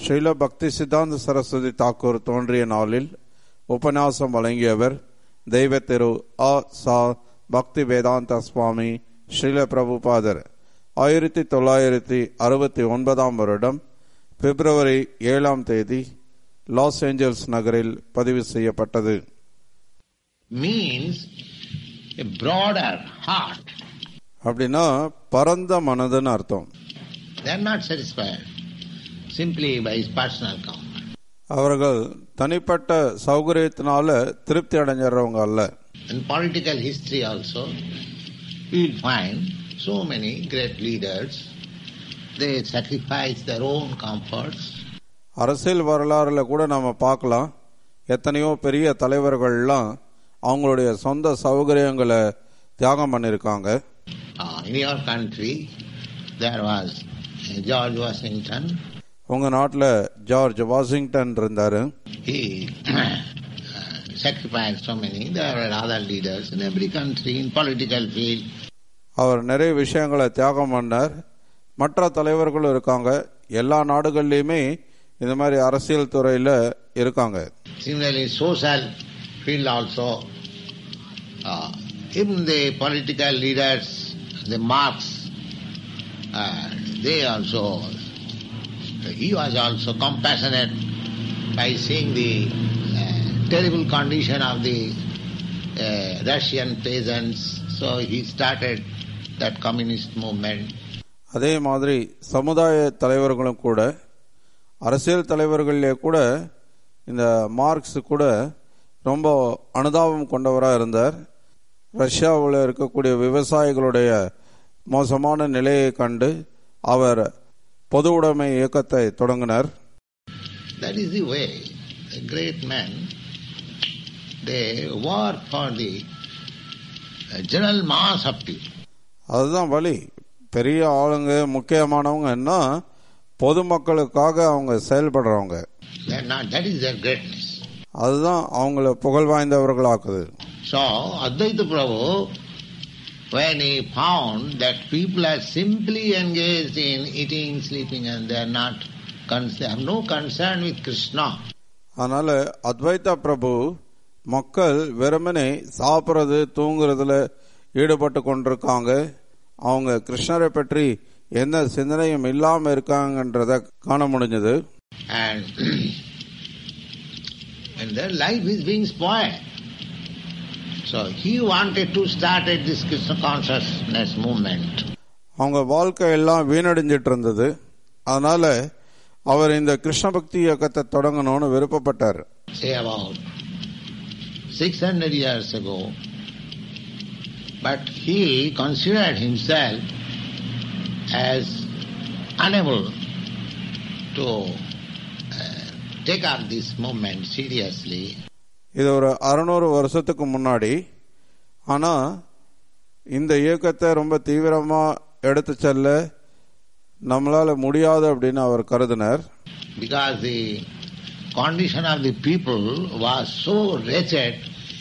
ஸ்ரீல பக்தி சித்தாந்த சரஸ்வதி தாக்கூர் தோன்றிய நாளில் உபன்யாசம் வழங்கியவர் தெய்வ திரு அ சா பக்தி வேதாந்த சுவாமி ஸ்ரீல பிரபுபாதர் ஆயிரத்தி தொள்ளாயிரத்தி அறுபத்தி ஒன்பதாம் வருடம் பிப்ரவரி ஏழாம் தேதி லாஸ் ஏஞ்சல்ஸ் நகரில் பதிவு செய்யப்பட்டது means a broader heart. அப்படின்னா பரந்த மனதுன்னு அர்த்தம் They are not satisfied simply by his personal comfort. அவர்கள் தனிப்பட்ட சௌகரியத்தினால திருப்தி அடைஞ்சிடறவங்க அல்ல In political history also, we will find so many great leaders, they sacrifice their own comforts அரசியல் வரலாறுல கூட நாம பார்க்கலாம் எத்தனையோ பெரிய தலைவர்கள்லாம் அவங்களுடைய சொந்த சௌகரியங்களை தியாகம் பண்ணியிருக்காங்க Uh, in your country, there was uh, George Washington. உங்க நாட்டில் ஜார்ஜ் வாஷிங்டன் இருந்தாரு He uh, sacrificed so many. There were other leaders in every country, in political field. அவர் நிறைய விஷயங்களை தியாகம் பண்ணார் மற்ற தலைவர்களும் இருக்காங்க எல்லா நாடுகள்லையுமே இந்த மாதிரி அரசியல் துறையில இருக்காங்க Similarly, social field also. Uh, even the political leaders, the Marx, uh, they also, he was also compassionate by seeing the uh, terrible condition of the uh, Russian peasants. So he started that communist movement. அதே மாதிரி சமுதாய தலைவர்களும் கூட அரசியல் தலைவர்களே கூட இந்த marks கூட ரொம்ப அனுதாபம் கொண்டவராக இருந்தார் ரஷ்யாவில் இருக்கக்கூடிய விவசாயிகளுடைய மோசமான நிலையை கண்டு அவர் பொது உடைமை இயக்கத்தை தொடங்கினார் That is the way the great men, they work for the uh, general mass of people. அதுதான் வழி பெரிய ஆளுங்க முக்கியமானவங்க என்ன பொதுமக்களுக்காக அவங்க செயல்படுறவங்க They are not, that is their greatness. அதுதான் அவங்கள புகழ் வாய்ந்தவர்களாக்குது So, Advaita Prabhu, when he found that people are simply engaged in eating, sleeping, and they are not, con- they have no concern with Krishna, அதனால அத்வைதா பிரபு மக்கள் வெறுமனே சாப்பிட்றது தூங்குறதுல ஈடுபட்டு கொண்டிருக்காங்க அவங்க கிருஷ்ணரை பற்றி எந்த சிந்தனையும் இல்லாம இருக்காங்கன்றத காண முடிஞ்சது and, and their life is being spoiled. So, he wanted to start at this Krishna consciousness movement. அவங்க வாழ்க்கை எல்லாம் வீணடைஞ்சிட்டு இருந்தது அதனால அவர் இந்த கிருஷ்ண பக்தி இயக்கத்தை தொடங்கணும்னு விருப்பப்பட்டார் say about 600 years ago, but he considered himself as unable to uh, take up this movement seriously. இது ஒரு அறுநூறு வருஷத்துக்கு முன்னாடி ஆனா இந்த இயக்கத்தை ரொம்ப தீவிரமா எடுத்து செல்ல நம்மளால முடியாது அப்படின்னு அவர் கருதினார் because the condition of the people was so wretched,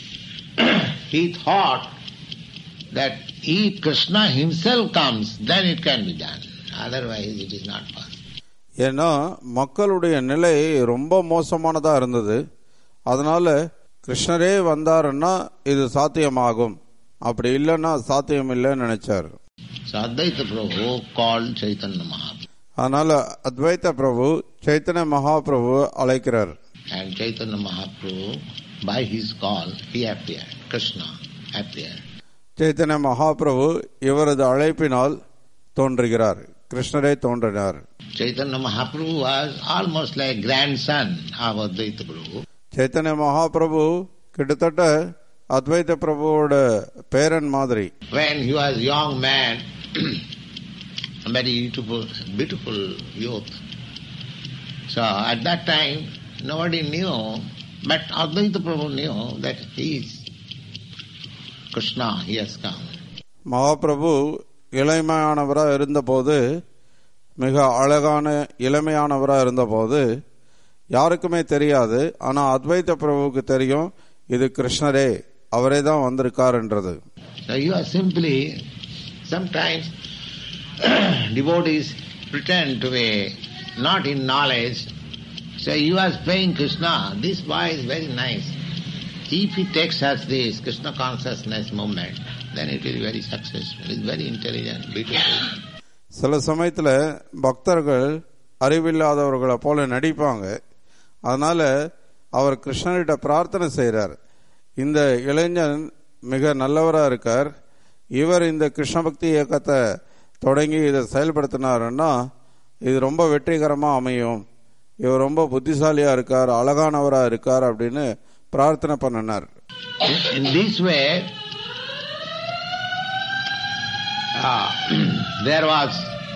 he thought that if Krishna himself comes, then it can be done. Otherwise, it is not possible. ஏன்னா மக்களுடைய நிலை ரொம்ப மோசமானதா இருந்தது அதனால கிருஷ்ணரே வந்தாருன்னா இது சாத்தியமாகும் அப்படி இல்லைன்னா சாத்தியம் இல்லைன்னு நினைச்சார் So Advaita Prabhu called Chaitanya Mahaprabhu. அதனால அத்வைத பிரபு சைத்தன்ய மகாபிரபு அழைக்கிறார் And Chaitanya Mahaprabhu, by his call, he appeared. Krishna appeared. Chaitanya Mahaprabhu இவரது அழைப்பினால் தோன்றுகிறார் கிருஷ்ணரே தோன்றினார் Chaitanya Mahaprabhu was almost like grandson of Advaita Prabhu. Chaitanya Mahaprabhu கிட்டத்தட்ட அத்வைத பிரபுவோட பேரன் மாதிரி When he was young man, very beautiful, beautiful youth. So at that time, nobody knew, but Advaita Prabhu knew that he is Krishna, he has come. Mahaprabhu இளமையானவராக இருந்தபோது மிக அழகான இளமையானவராக இருந்தபோது யாருக்குமே தெரியாது ஆனா அத்வைத பிரபுவுக்கு தெரியும் இது கிருஷ்ணரே அவரே தான் வந்திருக்காருன்றது So you are simply, sometimes devotees pretend to be not in knowledge So he was praying Krishna, this boy is very nice. If he takes us this Krishna consciousness movement, then it will be very successful. He's very intelligent, beautiful. சில சமயத்தில் பக்தர்கள் அறிவில்லாதவர்களை போல நடிப்பாங்க அதனால அவர் கிருஷ்ணர்கிட்ட பிரார்த்தனை செய்கிறார் இந்த இளைஞன் மிக நல்லவராக இருக்கார் இவர் இந்த கிருஷ்ண பக்தி இயக்கத்தை தொடங்கி இதை செயல்படுத்தினாருன்னா இது ரொம்ப வெற்றிகரமாக அமையும் இவர் ரொம்ப புத்திசாலியாக இருக்கார் அழகானவராக இருக்கார் அப்படின்னு பிரார்த்தனை பண்ணினார் In this way, uh, there was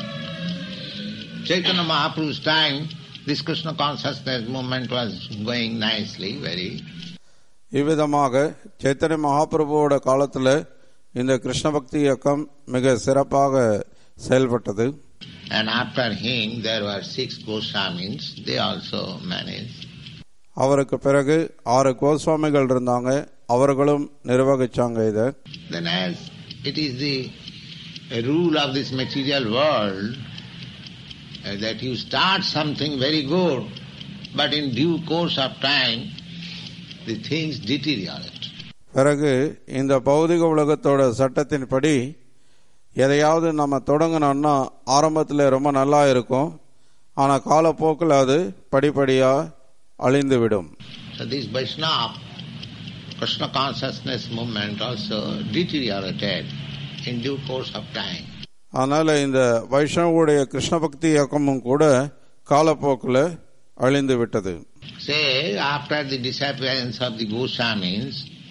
Chaitanya Mahaprabhu's time, this Krishna consciousness movement was going nicely, very. இவ்விதமாக சைத்தன்ய மகாபிரபுவோட காலத்தில் இந்த கிருஷ்ண பக்தி இயக்கம் மிக சிறப்பாக செயல்பட்டது And after him, there were six Goswamis, they also managed. அவருக்கு பிறகு ஆறு கோஸ்வாமிகள் இருந்தாங்க அவர்களும் நிர்வகிச்சாங்க இதை Then as it is the rule of this material world, uh, that you start something very good, but in due course of time, the things deteriorate. பிறகு இந்த பௌதிக உலகத்தோட சட்டத்தின்படி எதையாவது நம்ம தொடங்கினோம்னா ஆரம்பத்தில் ரொம்ப நல்லா இருக்கும் ஆனால் காலப்போக்கில் அது படிப்படியாக அழிந்து விடும் So this Vaishnava, Krishna consciousness movement also deteriorated in due course of time. அதனால இந்த வைஷ்ணவுடைய கிருஷ்ண பக்தி இயக்கமும் கூட காலப்போக்கில் அழிந்து விட்டது Say, after the disappearance of the Goswamis,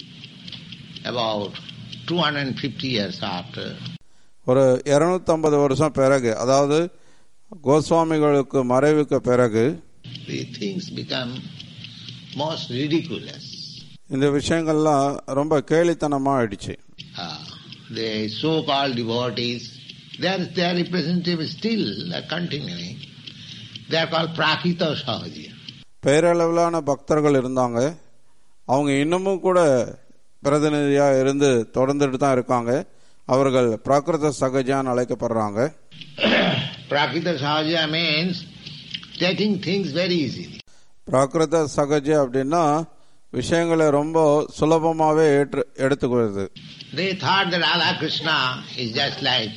about 250 years after, ஒரு இருநூத்தம்பது வருஷம் பிறகு அதாவது கோஸ்வாமிகளுக்கு மறைவுக்கு பிறகு the things become most ridiculous. இந்த விஷயங்கள்லாம் ரொம்ப கேலித்தனமா ஆயிடுச்சு Uh, the so-called devotees, their, their representatives still are continuing. They are called Prakita Sahaja. பேரளவிலான பக்தர்கள் இருந்தாங்க அவங்க இன்னமும் கூட பிரதிநிதியா இருந்து தொடர்ந்துட்டு தான் இருக்காங்க அவர்கள் பிராகிருத சகஜான்னு அழைக்கப்படுறாங்க Prakita Sahaja means taking things very easily. பிராகிருத சகஜ அப்படின்னா விஷயங்களை ரொம்ப சுலபமாவே ஏற்று எடுத்துக்கிறது They thought that Radha Krishna is just like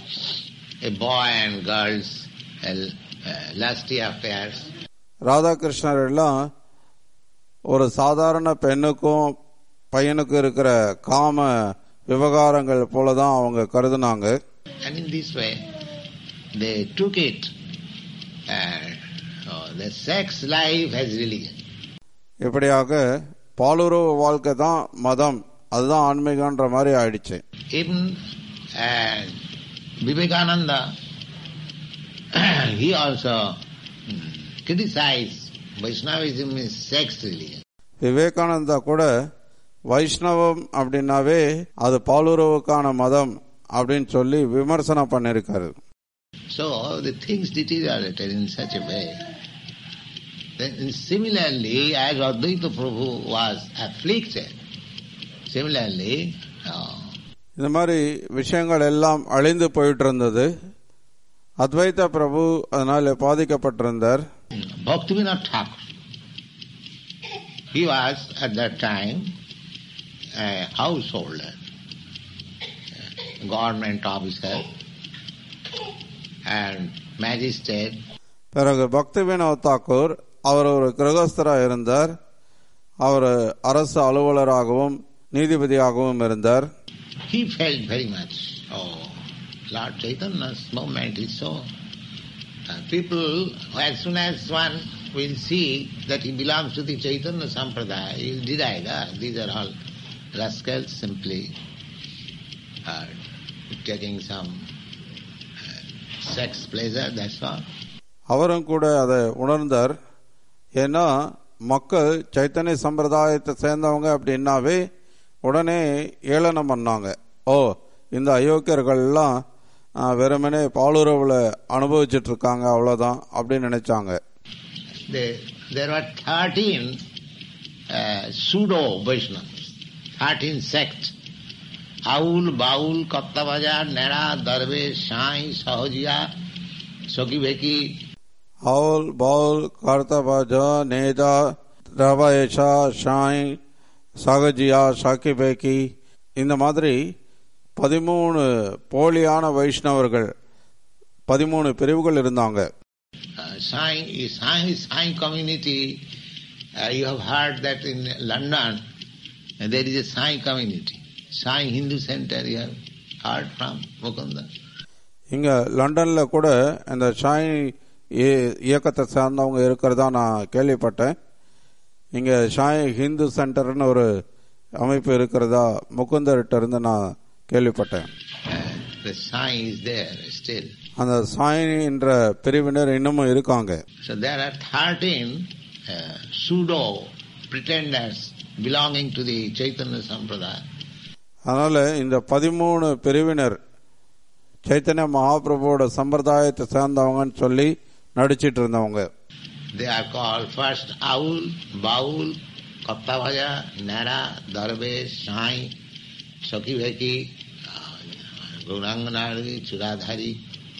a boy and girl's uh, uh, lusty affairs. ராதாகிருஷ்ணர் எல்லாம் ஒரு சாதாரண பெண்ணுக்கும் பையனுக்கும் இருக்கிற காம விவகாரங்கள் போல தான் அவங்க கருதுனாங்க And in this way, they took it. Uh, oh, the sex life has religion. இப்படியாக பாலுறவு வாழ்க்கை தான் மதம் அதுதான் ஆன்மீகன்ற மாதிரி ஆயிடுச்சு Even uh, Vivekananda, he also hmm, criticized Vaishnavism is sex religion. Vivekananda கூட வைஷ்ணவம் அப்படின்னாவே அது பாலுறவுக்கான மதம் அப்படின்னு சொல்லி விமர்சனம் பண்ணிருக்காரு So the things deteriorated in such a way. Then similarly, as Advaita Prabhu was afflicted, similarly, uh, இந்த மாதிரி விஷயங்கள் எல்லாம் அழிந்து போயிட்டு இருந்தது அத்வைத பிரபு அதனால பாதிக்கப்பட்டிருந்தார் Bhaktivinoda Thakur, he was at that time a householder, a government officer, and magistrate, பிறகு பக்தி வினோத் தாக்கூர் அவர் ஒரு கிரகஸ்தரா இருந்தார் அவர் அரசு அலுவலராகவும் நீதிபதியாகவும் இருந்தார் He felt very much, oh, Lord Chaitanya's movement is so. Uh, people, as soon as one will see that he belongs to the Chaitanya Sampradaya, he will deny that these are all rascals simply uh, taking some uh, sex pleasure, that's all. அவரும் கூட அதை உணர்ந்தார் ஏன்னா மக்கள் சைத்தன்ய சம்பிரதாயத்தை சேர்ந்தவங்க அப்படின்னாவே உடனே ஏளனம் பண்ணாங்க ஓ இந்த அயோக்கியர்கள் எல்லாம் ஆ, வெறுமனே பாலுறவுல அனுபவிச்சுட்டு இருக்காங்க அவ்வளவுதான் அப்படின்னு நினைச்சாங்க There, there were 13 uh, pseudo Vaishnavas, 13 sects. Aul, Baul, Kattavaja, Nera, Darvesh, Sai, Sahajiya, Sokiveki. அவுல் பவுல் கார்த்தபாஜா நேதா ரவாயேஷா ஷாய் சகஜியா ஷாக்கிபேக்கி இந்த மாதிரி பதிமூணு போலியான வைஷ்ணவர்கள் பதிமூணு பிரிவுகள் இருந்தாங்க Uh, Sai is Sai, Sai community. Uh, you have heard that in London uh, there is a Sai community. Sai Hindu Center you have heard from Mukunda. இங்க லண்டன்ல கூட இந்த ஷாய் இய- இயக்கத்தை சார்ந்தவங்க இருக்கிறதா நான் கேள்விப்பட்டேன் இங்க ஷாய் ஹிந்து சென்டர்னு ஒரு அமைப்பு இருக்கிறதா முகுந்தர்கிட்ட இருந்து நான் கேள்விப்பட்டேன் Uh, the Sai is there still. அந்த சாய் என்ற பிரிவினர் இன்னமும் இருக்காங்க So there are 13 uh, pseudo pretenders belonging to the Chaitanya Sampradaya. அதனால இந்த பதிமூணு பிரிவினர் சைத்தன்ய மகாபிரபுவோட சம்பிரதாயத்தை சேர்ந்தவங்கன்னு சொல்லி நடிச்சிட்டு இருந்தவங்க They are called first Aul, Baul, Kaptavaja, Nara, Darvesh, Sai, Saki Veki, Gauranganari, Churadhari,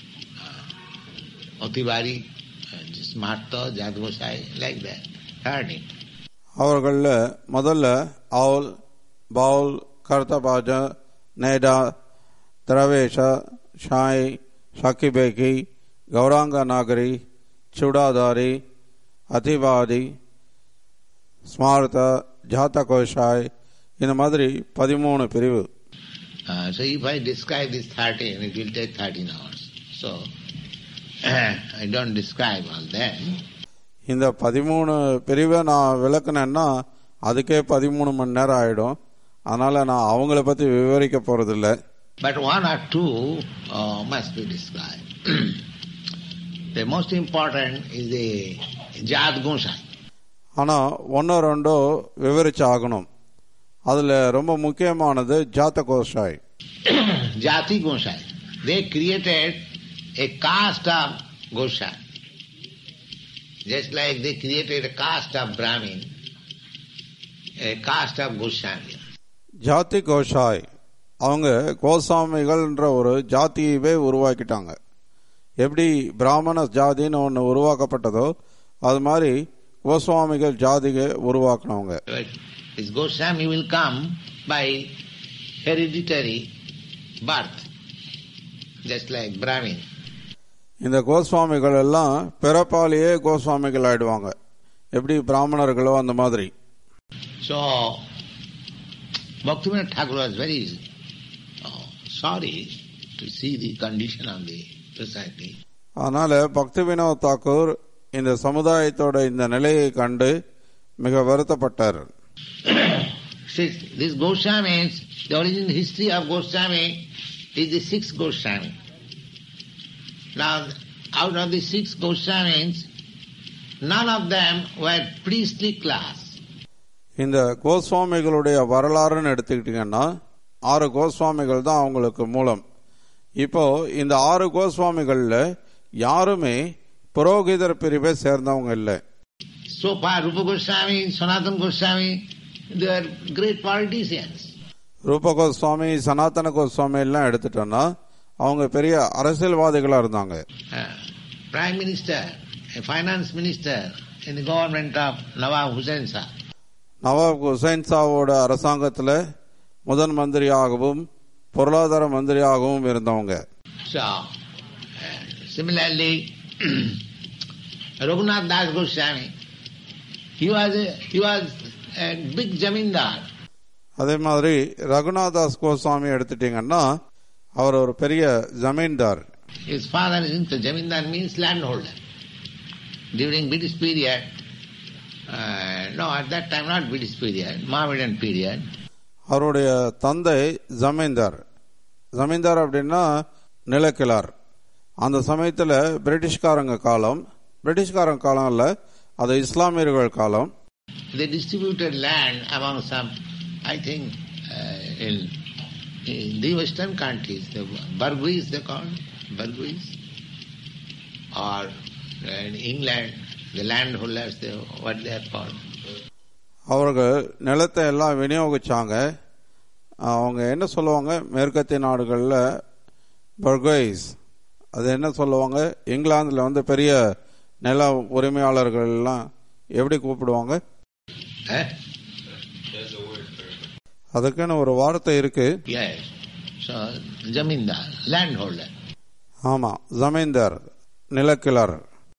uh, Otibari, uh, Smarta, Jadgosai, like that. Thirteen. அவர்கள முதல்ல அவுல் பவுல் கர்த்தபாஜ நேடா திரவேஷ ஷாய் ஷாக்கிபேகி கௌராங்க நாகரி சுடாதாரி அதிவாதி ஸ்மார்த்த ஜாத்தகோஷாய் இந்த மாதிரி பதிமூணு பிரிவு Uh, so if I describe this 13, it will take 13 hours. So, I don't describe all that. இந்த பதிமூணு பிரிவை நான் விளக்குனேன்னா அதுக்கே பதிமூணு மணி நேரம் ஆயிடும் அதனால நான் அவங்கள பத்தி விவரிக்க போறதில்ல But one or two uh, must be described. the most important is the Jad Gonsai. ஆனா ஒன்னோ ரெண்டோ விவரிச்சு ஆகணும் அதுல ரொம்ப முக்கியமானது ஜாத்த கோஷாய் Jati Gonsai. They created a caste of Gosai. Just like they created a caste of Brahmin, a caste of Goswami. ஜாதி கோஷாய் அவங்க கோசாமிகள்ன்ற ஒரு ஜாதியவே உருவாக்கிட்டாங்க எப்படி பிராமண ஜாதின்னு ஒன்று உருவாக்கப்பட்டதோ அது மாதிரி கோஸ்வாமிகள் ஜாதியை உருவாக்குனவங்க But This Goswami will come by hereditary birth, just like Brahmin. இந்த கோஸ்வாமிகள் எல்லாம் பிறப்பாலேயே கோஸ்வாமிகள் ஆயிடுவாங்க எப்படி பிராமணர்களோ அந்த மாதிரி So, Bhaktivinoda Thakur was very uh, sorry to see the condition of the society. அதனால பக்தி வினோத் தாக்கூர் இந்த சமுதாயத்தோட இந்த நிலையை கண்டு மிக வருத்தப்பட்டார் Six, this Goswamis, the origin history of Goswami is the sixth Goswami. Now, out of the six Goswamis, none of them were priestly class. இந்த கோஸ்வாமிகளுடைய வரலாறுன்னு எடுத்துக்கிட்டீங்கன்னா ஆறு கோஸ்வாமிகள் தான் அவங்களுக்கு மூலம் இப்போ இந்த ஆறு கோஸ்வாமிகள்ல யாருமே புரோகிதர் பிரிவை சேர்ந்தவங்க இல்லை So far, Rupa Goswami, Sanatana Goswami, they are great politicians. ரூப கோஸ்வாமி சனாதன கோஸ்வாமி எல்லாம் எடுத்துட்டோம்னா அவங்க பெரிய அரசியல்வாதிகளா இருந்தாங்க Uh, Prime Minister, a finance minister in the government of Nawab Hussain Shah. நவாப் ஹுசைன் சாவோட அரசாங்கத்துல முதன் மந்திரியாகவும் பொருளாதார மந்திரியாகவும் இருந்தவங்க So, uh, similarly, Raghunath Das Goswami, he was a, he was a big zamindar. அதே மாதிரி ரகுநாதாஸ் கோஸ்வாமி எடுத்துட்டீங்கன்னா அவர் ஒரு பெரிய ஜமீன்தார் His father is the zamindar means landholder. During British period, uh, no, at that time not British period, Mohammedan period, அவருடைய தந்தை ஜமீன்தார் ஜமீன்தார் அப்படின்னா நிலக்கிழார் அந்த சமயத்துல பிரிட்டிஷ்காரங்க காலம் பிரிட்டிஷ்காரங்க காலம் இல்ல அது இஸ்லாமியர்கள் காலம் they distributed land among some, I think, uh, in, in the western countries, the Burguese they call it, Burguese, or in England, the landholders, they, what they are called. அவர்கள் நிலத்தை எல்லாம் விநியோகிச்சாங்க அவங்க என்ன சொல்லுவாங்க மேற்கத்திய நாடுகளில் பர்கைஸ் அது என்ன சொல்லுவாங்க இங்கிலாந்துல வந்து பெரிய நில உரிமையாளர்கள் எல்லாம் எப்படி கூப்பிடுவாங்க Eh? அதுக்குன்னு ஒரு வார்த்தை இருக்கு Yes. So, Zamindar, landholder. ஆமா ஜமீன்தார் நிலக்கிழார்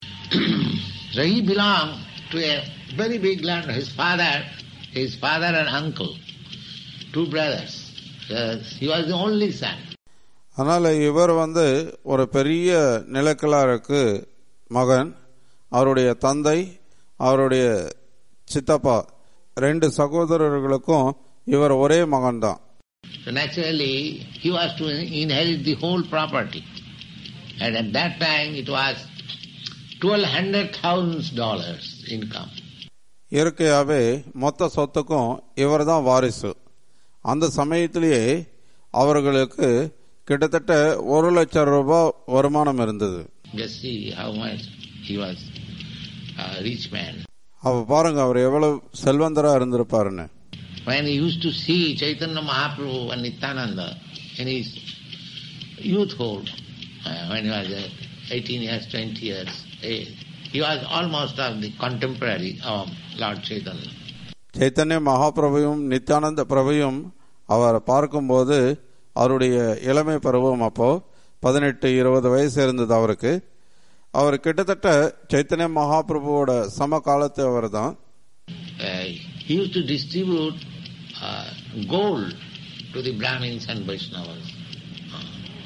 So he belonged to a very big land. His father, his father and uncle, two brothers. Yes, he was the only son. அதனால இவர் வந்து ஒரு பெரிய நிலக்கிழாருக்கு மகன் அவருடைய தந்தை அவருடைய சித்தப்பா ரெண்டு சகோதரர்களுக்கும் இவர் ஒரே மகன்தான் So naturally, he was to inherit the whole property. And at that time, it was twelve hundred thousand dollars income. இயற்கையாவே மொத்த சொத்துக்கும் இவர் தான் வாரிசு அந்த சமயத்திலேயே அவர்களுக்கு கிட்டத்தட்ட ஒரு லட்சம் ரூபாய் வருமானம் இருந்தது Just see how much he was a rich man. அவ பாருங்க அவர் எவ்வளவு செல்வந்தரா இருந்திருப்பாருன்னு When he used to see Chaitanya Mahaprabhu and Nityananda in his youthhood, uh, when he was uh, 18 years, 20 years age, he was almost of the contemporary of Lord Chaitanya. Chaitanya மகாபிரபுவும் Nityananda பிரபுவும் அவரை பார்க்கும்போது அவருடைய இளமை பருவம் அப்போ பதினெட்டு இருபது வயசு இருந்தது அவருக்கு அவர் கிட்டத்தட்ட சைத்தன்ய மகாபிரபுவோட சம காலத்து அவர் தான் Uh, he used to distribute uh, gold to the Brahmins and Vaishnavas. Uh,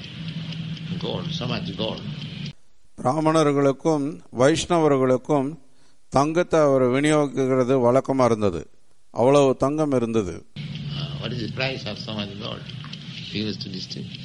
gold, so much gold. பிராமணர்களுக்கும் வைஷ்ணவர்களுக்கும் தங்கத்தை அவர் விநியோகிக்கிறது வழக்கமா இருந்தது அவ்வளவு தங்கம் இருந்தது Uh, what is the price of so much gold? He used to distribute.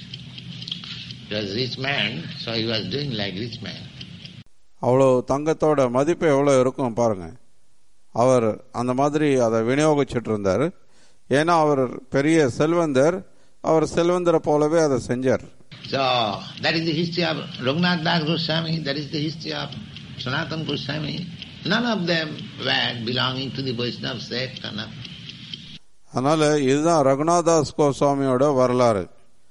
He was a rich man, so he was doing like rich man. அவ்வளவு தங்கத்தோட மதிப்பு எவ்வளவு இருக்கும் பாருங்க அவர் அந்த மாதிரி அதை விநியோகிச்சிட்டு இருந்தார் ஏன்னா அவர் பெரிய செல்வந்தர் அவர் செல்வந்தரை போலவே அதை செஞ்சார் So that is the history of Raghunath Das Goswami, that is the history of Sanatan Goswami. None of them were belonging to the Vaishnava sect. or not. அதனால இதுதான் ரகுநாதாஸ் கோஸ்வாமியோட வரலாறு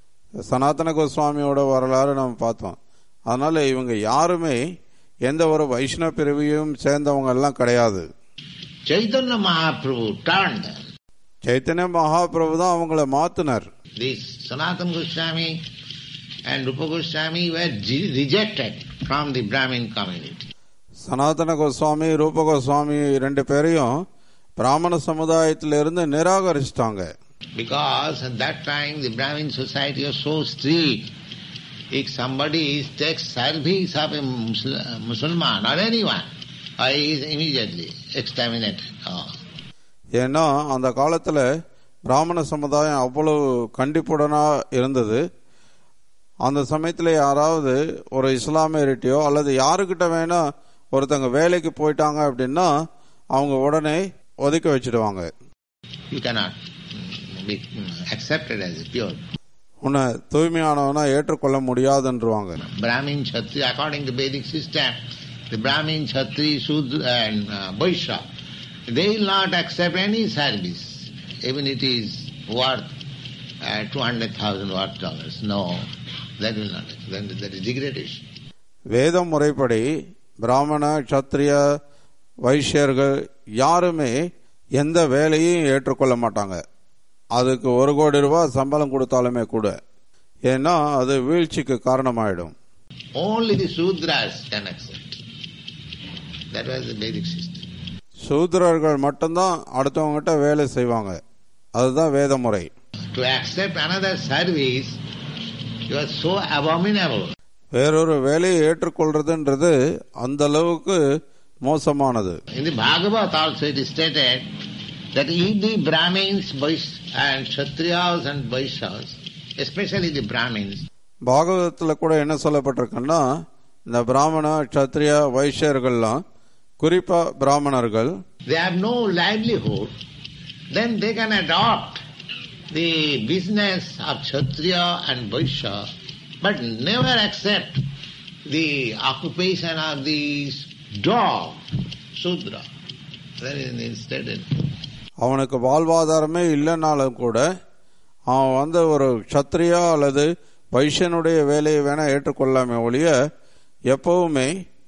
சனாதன கோஸ்வாமியோட வரலாறு நம்ம பார்த்தோம் அதனால இவங்க யாருமே எந்த ஒரு வைஷ்ணவ பிரிவையும் சேர்ந்தவங்க எல்லாம் கிடையாது Chaitanya Mahaprabhu turned them. Chaitanya Mahaprabhu தான் அவங்கள மாத்தினார் This Sanatan Goswami and Rupa Goswami were je- rejected from the Brahmin community. சனாதன கோஸ்வாமி ரூப கோஸ்வாமி ரெண்டு பேரையும் பிராமண சமுதாயத்திலிருந்து நிராகரிச்சிட்டாங்க Because at that time the Brahmin society was so strict. If somebody takes service of a Muslim, Musulman or anyone, uh, he is immediately exterminated. Oh. ஏன்னா அந்த காலத்துல பிராமண சமுதாயம் அவ்வளவு கண்டிப்புடனா இருந்தது அந்த சமயத்துல யாராவது ஒரு இஸ்லாமியர்கிட்டயோ அல்லது யாருக்கிட்ட வேணா ஒருத்தங்க வேலைக்கு போயிட்டாங்க அப்படின்னா அவங்க உடனே ஒதுக்கி வச்சிடுவாங்க You cannot mm, be mm, accepted as a pure. உன்னை தூய்மையானவனா ஏற்றுக்கொள்ள முடியாதுன்றவாங்க Brahmin, Kshatriya, according to Vedic system, the Brahmin, Kshatriya, Shudra and uh, Vaishya, they will not accept any service, even it is worth uh, 200,000 worth dollars. No, that will not accept. That, that is degradation. வேத முறைப்படி பிராமண சத்திரிய வைஷ்யர்கள் யாருமே எந்த வேலையும் ஏற்றுக்கொள்ள மாட்டாங்க அதுக்கு ஒரு கோடி ரூபாய் சம்பளம் கொடுத்தாலுமே கூட ஏன்னா அது வீழ்ச்சிக்கு காரணமாயிடும் Only the Sudras can accept. That was the Vedic system. சூத்திரர்கள் மட்டும்தான் அடுத்தவங்ககிட்ட வேலை செய்வாங்க அதுதான் வேத முறை To accept another service, it was so abominable. வேறொரு வேலையை ஏற்றுக்கொள்றதுன்றது அந்த அளவுக்கு மோசமானது In the Bhagavad also it is stated that if the Brahmins Vais- and Kshatriyas and Vaishyas, especially the Brahmins, பாகவதத்துல கூட என்ன சொல்லப்பட்டிருக்குன்னா இந்த பிராமண சத்திரிய வைஷ்யர்கள்லாம் குறிப்பா பிராமணர்கள் they have no livelihood, then they can adopt the business of Kshatriya and Vaishya, but never accept the occupation of the dog, Sudra. That is stated. அவனுக்கு வாழ்வாதாரமே இல்லைனாலும் கூட அவன் வந்து ஒரு சத்திரியா அல்லது வைஷ்யனுடைய வேலையை வேணா ஏற்றுக்கொள்ளாமே ஒழிய எப்பவுமே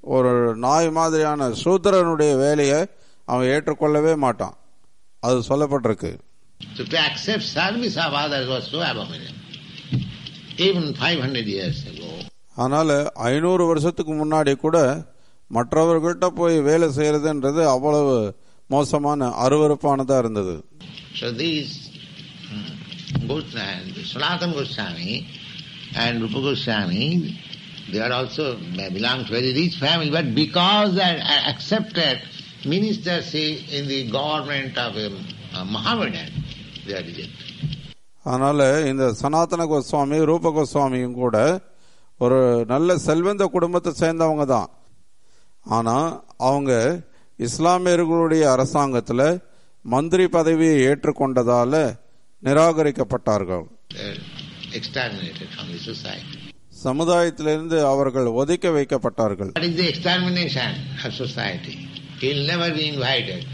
ஒரு நாய் மாதிரியான சூத்திரனுடைய வேலையை அவன் ஏற்றுக்கொள்ளவே மாட்டான் அது சொல்லப்பட்டிருக்கு So to accept service of others was so abominable. Even 500 years ago, அதனால ஐநூறு வருஷத்துக்கு முன்னாடி கூட மற்றவர்கள்ட்ட போய் வேலை செய்யறதுன்றது அவ்வளவு மோசமான அருவருப்பானதா இருந்தது so these um, Goswami, Sanatana Goswami and Rupa Goswami, they are also they belong to very rich family, but because they are accepted ministership in the government of a, a Mohammedan, they are rejected. அதனால இந்த சனாதன கோஸ்வாமி ரூப கோஸ்வாமியும் கூட ஒரு நல்ல செல்வந்த குடும்பத்தை சேர்ந்தவங்க தான் ஆனா அவங்க இஸ்லாமியர்களுடைய அரசாங்கத்துல மந்திரி பதவியை ஏற்றுக்கொண்டதால நிராகரிக்கப்பட்டார்கள் They are exterminated from the society. சமுதாயத்திலிருந்து அவர்கள் ஒதுக்க வைக்கப்பட்டார்கள் What is the extermination of society? He will never be invited.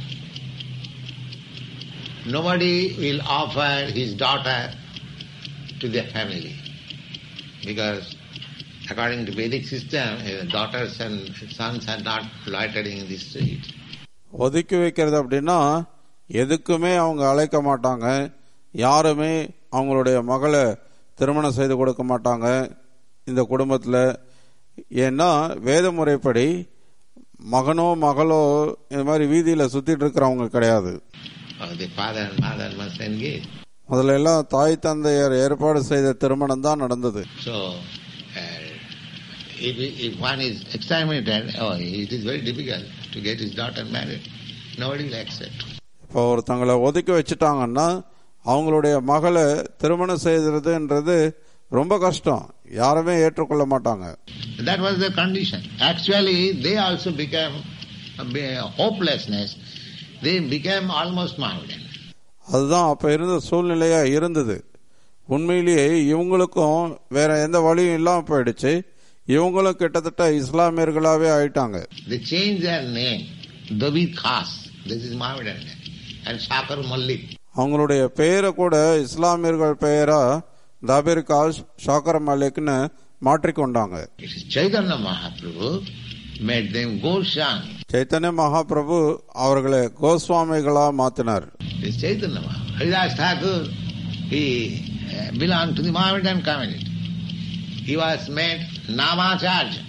Nobody will offer his daughter to their family. Because according to Vedic system, uh, daughters and sons are not loitering in the street. ஒதுக்கி வைக்கிறது அப்படின்னா எதுக்குமே அவங்க அழைக்க மாட்டாங்க யாருமே அவங்களுடைய மகளை திருமணம் செய்து கொடுக்க மாட்டாங்க இந்த குடும்பத்தில் ஏன்னா வேத முறைப்படி மகனோ மகளோ இந்த மாதிரி வீதியில் சுத்திட்டு இருக்கிறவங்க கிடையாது Or the father and mother must engage. முதல்ல எல்லாம் தாய் தந்தையர் ஏற்பாடு செய்த திருமணம் தான் நடந்தது So, uh, if, if one is exterminated, oh, it is very difficult to get his daughter married. Nobody will accept. இப்போ ஒருத்தங்களை ஒதுக்கி வச்சுட்டாங்கன்னா அவங்களுடைய மகளை திருமணம் செய்யறதுன்றது ரொம்ப கஷ்டம் யாருமே ஏற்றுக்கொள்ள மாட்டாங்க That was the condition. Actually, they also became a be- hopelessness. They became almost Mohammedan. அதுதான் அப்ப இருந்த சூழ்நிலையா இருந்தது உண்மையிலேயே இவங்களுக்கும் வேற எந்த வழியும் இல்லாம போயிடுச்சு இவங்களும் கிட்டத்தட்ட இஸ்லாமியர்களாவே ஆயிட்டாங்க They changed their name. David Khas. This is Mohammedan name. And Shakar Malik. அவங்களுடைய பெயரை கூட இஸ்லாமியர்கள் பெயரா தாபிர் காஷ் ஷாக்கர் மலிக்னு மாற்றிக்கொண்டாங்க It is Chaitanya Mahaprabhu made them Goswami. Chaitanya Mahaprabhu அவர்களை கோஸ்வாமிகளா மாத்தினார் It is Chaitanya Mahaprabhu. Haridas Thakur, he uh, belonged to the Mohammedan community. He was made Namacharya,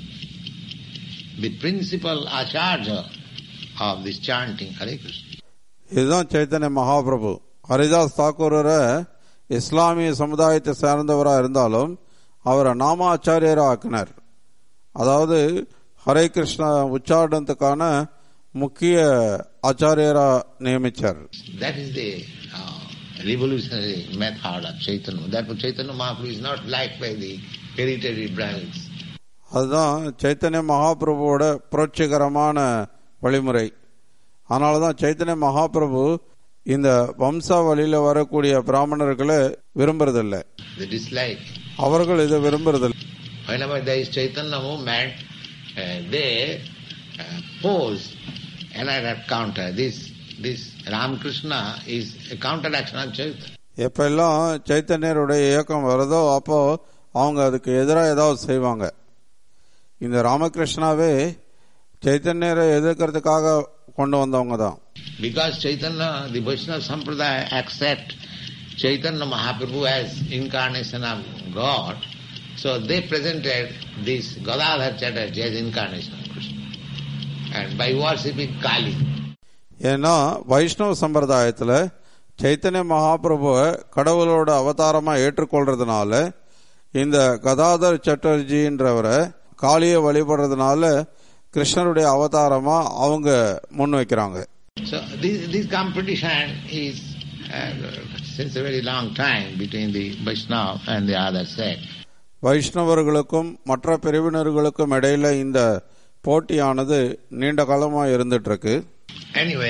the principal Acharya of this chanting Hare Krishna. இதுதான் சைத்தன்ய மகாபிரபு ஹரிதாஸ் தாக்கூரரை இஸ்லாமிய சமுதாயத்தை சேர்ந்தவரா இருந்தாலும் அவரை நாமாச்சாரியரா ஆக்கினார் அதாவது ஹரே கிருஷ்ணா உச்சாரணத்துக்கான முக்கிய ஆச்சாரியரா நியமிச்சார் That is the uh, revolutionary method of Chaitanya. Therefore Chaitanya Mahaprabhu is not liked by the hereditary Brahmins. அதுதான் சைத்தன்ய மகாபிரபுவோட புரட்சிகரமான வழிமுறை அதனால தான் சைத்தன்ய மகாபிரபு இந்த வம்சாவளியில வரக்கூடிய பிராமணர்களை விரும்புறதில்லை They dislike. அவர்கள் இதை விரும்புறதில்லை Whenever there is Chaitanya movement, uh, they uh, pose another counter. This this Ramakrishna is a counteraction of Chaitanya. எப்பெல்லாம் சைத்தன்யருடைய இயக்கம் வருதோ அப்போ அவங்க அதுக்கு எதிராக ஏதாவது செய்வாங்க இந்த ராமகிருஷ்ணாவே சைத்தன்யரை எதிர்க்கிறதுக்காக கொண்டு வந்தவங்க தான் Because Chaitanya, the Vaishnava Sampradaya accept Chaitanya Mahaprabhu as incarnation of God, so they presented this Gadadhar Chatterjee as incarnation of Krishna. And by worshipping Kali, ஏன்னா வைஷ்ணவ சம்பிரதாயத்துல சைத்தன்ய மகாபிரபுவை கடவுளோட அவதாரமா ஏற்றுக்கொள்றதுனால இந்த கதாதர் சட்டர்ஜின்றவரை காளியை வழிபடுறதுனால கிருஷ்ணருடைய அவதாரமா அவங்க முன் வைக்கிறாங்க So this, this competition is uh, since a very long time between the Vaishnava and the other sect. வைஷ்ணவர்களுக்கும் மற்ற பிரிவினர்களுக்கும் இடையில இந்த போட்டியானது நீண்ட காலமா இருந்துட்டு இருக்கு Anyway,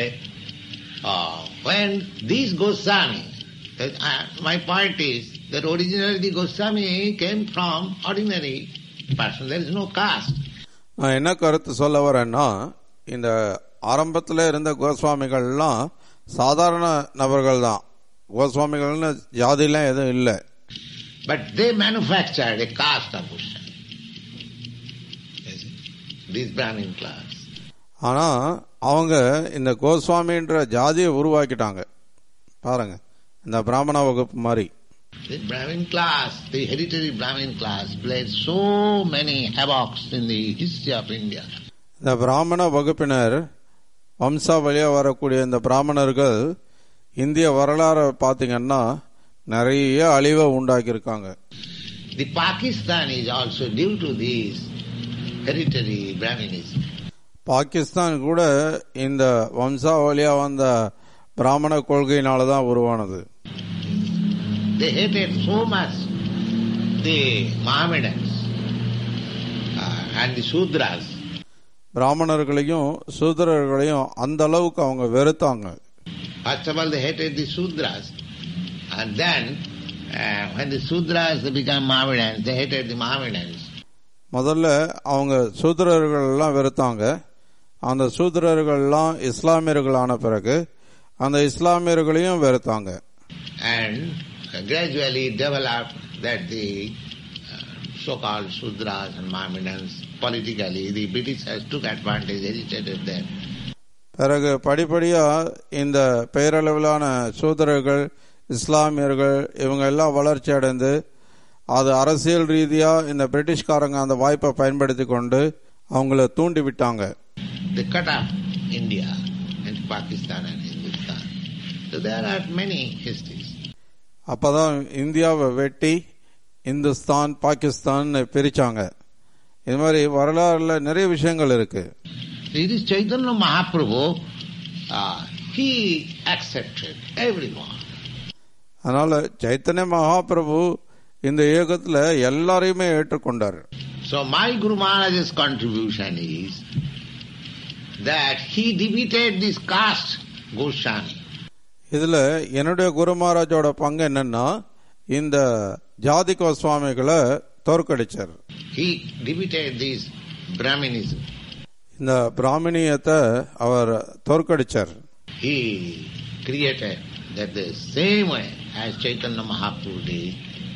uh, when these Goswami, that, uh, my point is that originally the Goswami came from ordinary person. There is no caste. நான் என்ன கருத்து சொல்ல வரேன்னா இந்த ஆரம்பத்தில் இருந்த கோஸ்வாமிகள்லாம் சாதாரண நபர்கள் தான் கோஸ்வாமிகள்னு ஜாதிலாம் எதுவும் இல்லை But they manufactured a caste of Goswami. Yes. this Brahmin class. ஆனா அவங்க இந்த கோஸ்வாமின்ற ஜாதியை உருவாக்கிட்டாங்க பாருங்க இந்த பிராமண வகுப்பு மாதிரி The Brahmin class, the hereditary Brahmin class, played so many havocs in the history of India. இந்த பிராமண வகுப்பினர் வம்சா வழியா வரக்கூடிய இந்த பிராமணர்கள் இந்திய வரலாறை பார்த்தீங்கன்னா நிறைய அழிவை உண்டாக்கியிருக்காங்க The Pakistan is also due to this hereditary Brahminism. Pakistan கூட இந்த வம்சா வழியா வந்த பிராமண கொள்கையினால தான் உருவானது They hated so much the Mohammedans uh, and the Sudras. பிராமணர்களையும் சூதரர்களையும் அந்த அளவுக்கு அவங்க வெறுத்தாங்க First of all, they hated the Sudras. And then, uh, when the Sudras became Mohammedans, they hated the Mohammedans. முதல்ல அவங்க சூத்திரர்கள் எல்லாம் வெறுத்தாங்க அந்த சூத்திரர்கள்லாம் இஸ்லாமியர்களான பிறகு அந்த இஸ்லாமியர்களையும் வெறுத்தாங்க And uh, gradually developed that the uh, so-called Sudras and Mohammedans, politically, the Britishers took advantage, agitated them. பிறகு படிப்படியா இந்த பெயரளவிலான சூதரர்கள் இஸ்லாமியர்கள் இவங்க எல்லாம் வளர்ச்சி அடைந்து அது அரசியல் ரீதியா இந்த பிரிட்டிஷ்காரங்க அந்த வாய்ப்பை பயன்படுத்தி கொண்டு அவங்கள தூண்டி விட்டாங்க They cut off India into Pakistan and Hindustan. So there are many histories. அப்பதான் இந்தியாவை வெட்டி இந்துஸ்தான் பாகிஸ்தான் பிரிச்சாங்க இது மாதிரி வரலாறுல நிறைய விஷயங்கள் இருக்கு It is Chaitanya Mahaprabhu, uh, he accepted everyone. அதனால சைத்தன்ய மகாபிரபு இந்த இயக்கத்துல எல்லாரையுமே ஏற்றுக்கொண்டார் So my Guru Maharaj's contribution is that he defeated this caste Goswami. இதுல என்னுடைய குரு மகாராஜோட பங்கு என்னன்னா இந்த ஜாதி கோஸ்வாமிகளை தோற்கடிச்சார் He defeated this Brahminism. இந்த பிராமணியத்தை அவர் தோற்கடிச்சார் He created that the same way as Chaitanya Mahaprabhu did,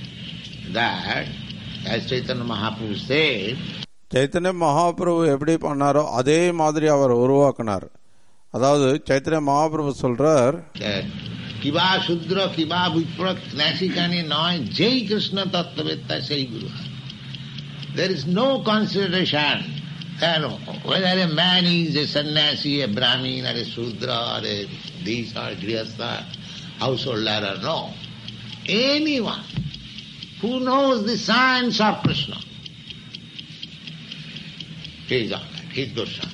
that as Chaitanya Mahaprabhu said, Chaitanya Mahaprabhu எப்படி பண்ணாரோ அதே மாதிரி அவர் உருவாக்கினார் அதாவது சைத்தன்ய மகாபிரபு சொல்றார் that কিবা শূদ্র কিবা বিপ্র ন্যাসিকানি নয় যেই কৃষ্ণ তত্ত্ববেত্তা সেই গুরু হয় There is no consideration that whether a man is a sannyasi, a brahmin, or a sudra, or a this or grihastha, householder or no. Anyone who knows the science of Krishna, he is all right. He is Goswami.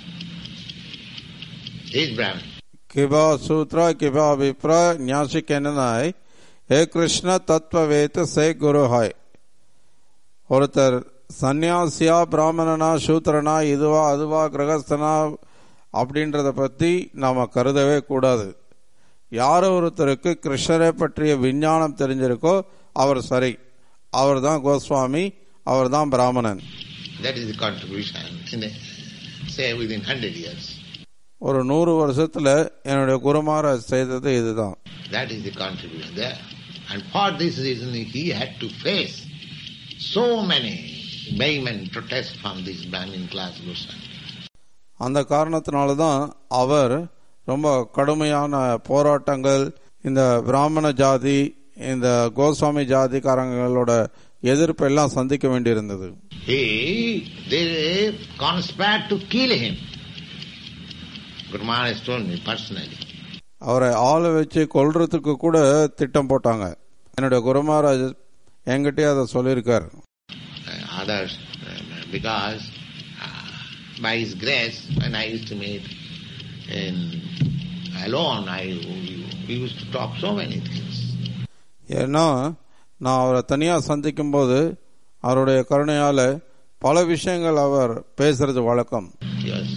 He is Brahmin. கிபா சூத்ர கிபா விப்ர ஞாசிக்கெனாய் ஏ கிருஷ்ண தத்துவவேத்து சே குருஹாய் ஒருத்தர் சந்நியாசியா பிராமணனா சூத்திரனா இதுவா அதுவா கிரகஸ்தனா அப்படின்றத பத்தி நாம கருதவே கூடாது யார் ஒருத்தருக்கு கிருஷ்ணரை பற்றிய விஞ்ஞானம் தெரிஞ்சிருக்கோ அவர் சரி அவர் தான் கோஸ்வாமி அவர் தான் பிராமணன் That is the contribution in the, say within hundred years. ஒரு நூறு வருஷத்துல என்னுடைய குருமார செய்தது இதுதான் That is the contribution there. And for this reason he had to face so many Bayman protests from this Brahmin class Goswami. அந்த காரணத்தினால தான் அவர் ரொம்ப கடுமையான போராட்டங்கள் இந்த பிராமண ஜாதி இந்த கோஸ்வாமி ஜாதிக்காரங்களோட எதிர்ப்பு எல்லாம் சந்திக்க வேண்டியிருந்தது He, they conspired to kill him. Guru Maharaj told me personally. அவரை ஆளை வச்சு கொல்றதுக்கு கூட திட்டம் போட்டாங்க என்னுடைய குருமராஜ் என்கிட்டயே அதை சொல்லியிருக்கார் Uh, others, uh, because uh, by his grace, when I used to meet in alone, I we used to talk so many things. ஏன்னா நான் அவரை தனியா சந்திக்கும் போது அவருடைய கருணையால பல விஷயங்கள் அவர் பேசுறது வழக்கம் Yes.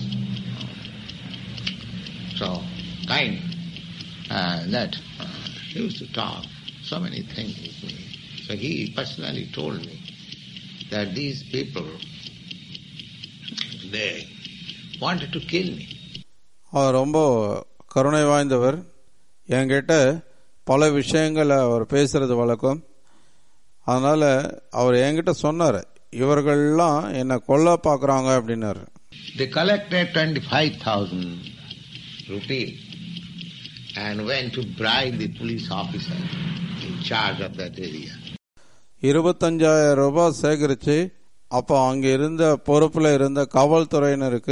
So kind uh, that uh, he used to talk so many things with me. So he personally told me that these people they wanted to kill me. அவர் ரொம்ப கருணை வாய்ந்தவர் என்கிட்ட பல விஷயங்களை அவர் பேசுறது வழக்கம் அதனால அவர் என்கிட்ட சொன்னார் இவர்கள்லாம் என்னை கொல்ல பார்க்கறாங்க அப்படின்னாரு They collected 25,000 rupees and went to bribe the police officer in charge of that area. இருபத்தஞ்சாயிரம் ரூபாய் சேகரித்து அப்போ அங்கே இருந்த பொறுப்பில் இருந்த காவல்துறையினருக்கு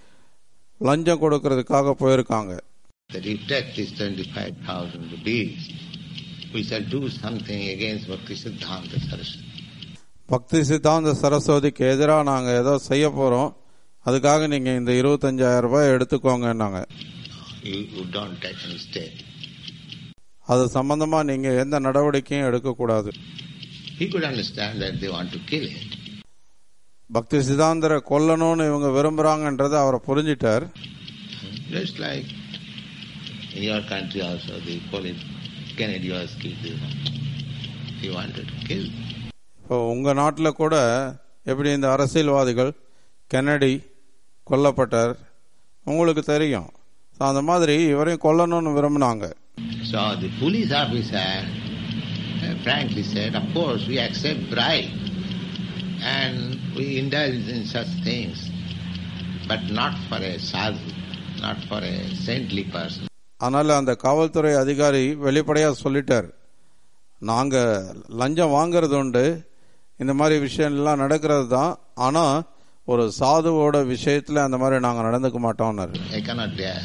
லஞ்சம் கொடுக்கறதுக்காக போயிருக்காங்க That you take this 25,000 rupees, we shall do something against Bhakti Siddhanta Saraswati. பக்தி சித்தாந்த சரஸ்வதிக்கு எதிராக நாங்கள் ஏதோ செய்ய போகிறோம் அதுக்காக நீங்கள் இந்த இருபத்தஞ்சாயிரம் ரூபாய் எடுத்துக்கோங்கன்னாங்க You, you don't take any step. அது சம்பந்தமாக நீங்கள் எந்த நடவடிக்கையும் எடுக்கக்கூடாது He could understand that they want to kill it. பக்தி சித்தாந்தரை கொல்லணும்னு இவங்க விரும்புகிறாங்கன்றதை அவரை புரிஞ்சிட்டார் Just like in your country also, the police, Kennedy was killed. you know. He wanted to kill. இப்போ உங்கள் நாட்டில் கூட எப்படி இந்த அரசியல்வாதிகள் கென்னடி கொல்லப்பட்டார் உங்களுக்கு தெரியும் So, அந்த மாதிரி இவரையும் கொல்லணும்னு விரும்பினாங்க So the police officer uh, frankly said, of course we accept bribe and we indulge in such things, but not for a sadhu, not for a saintly person. அதனால அந்த காவல்துறை அதிகாரி வெளிப்படையா சொல்லிட்டார் நாங்க லஞ்சம் வாங்குறது உண்டு இந்த மாதிரி விஷயம்லாம் நடக்கிறது தான் ஆனா ஒரு சாதுவோட விஷயத்துல அந்த மாதிரி நாங்க நடந்துக்க மாட்டோம்னாரு I cannot dare.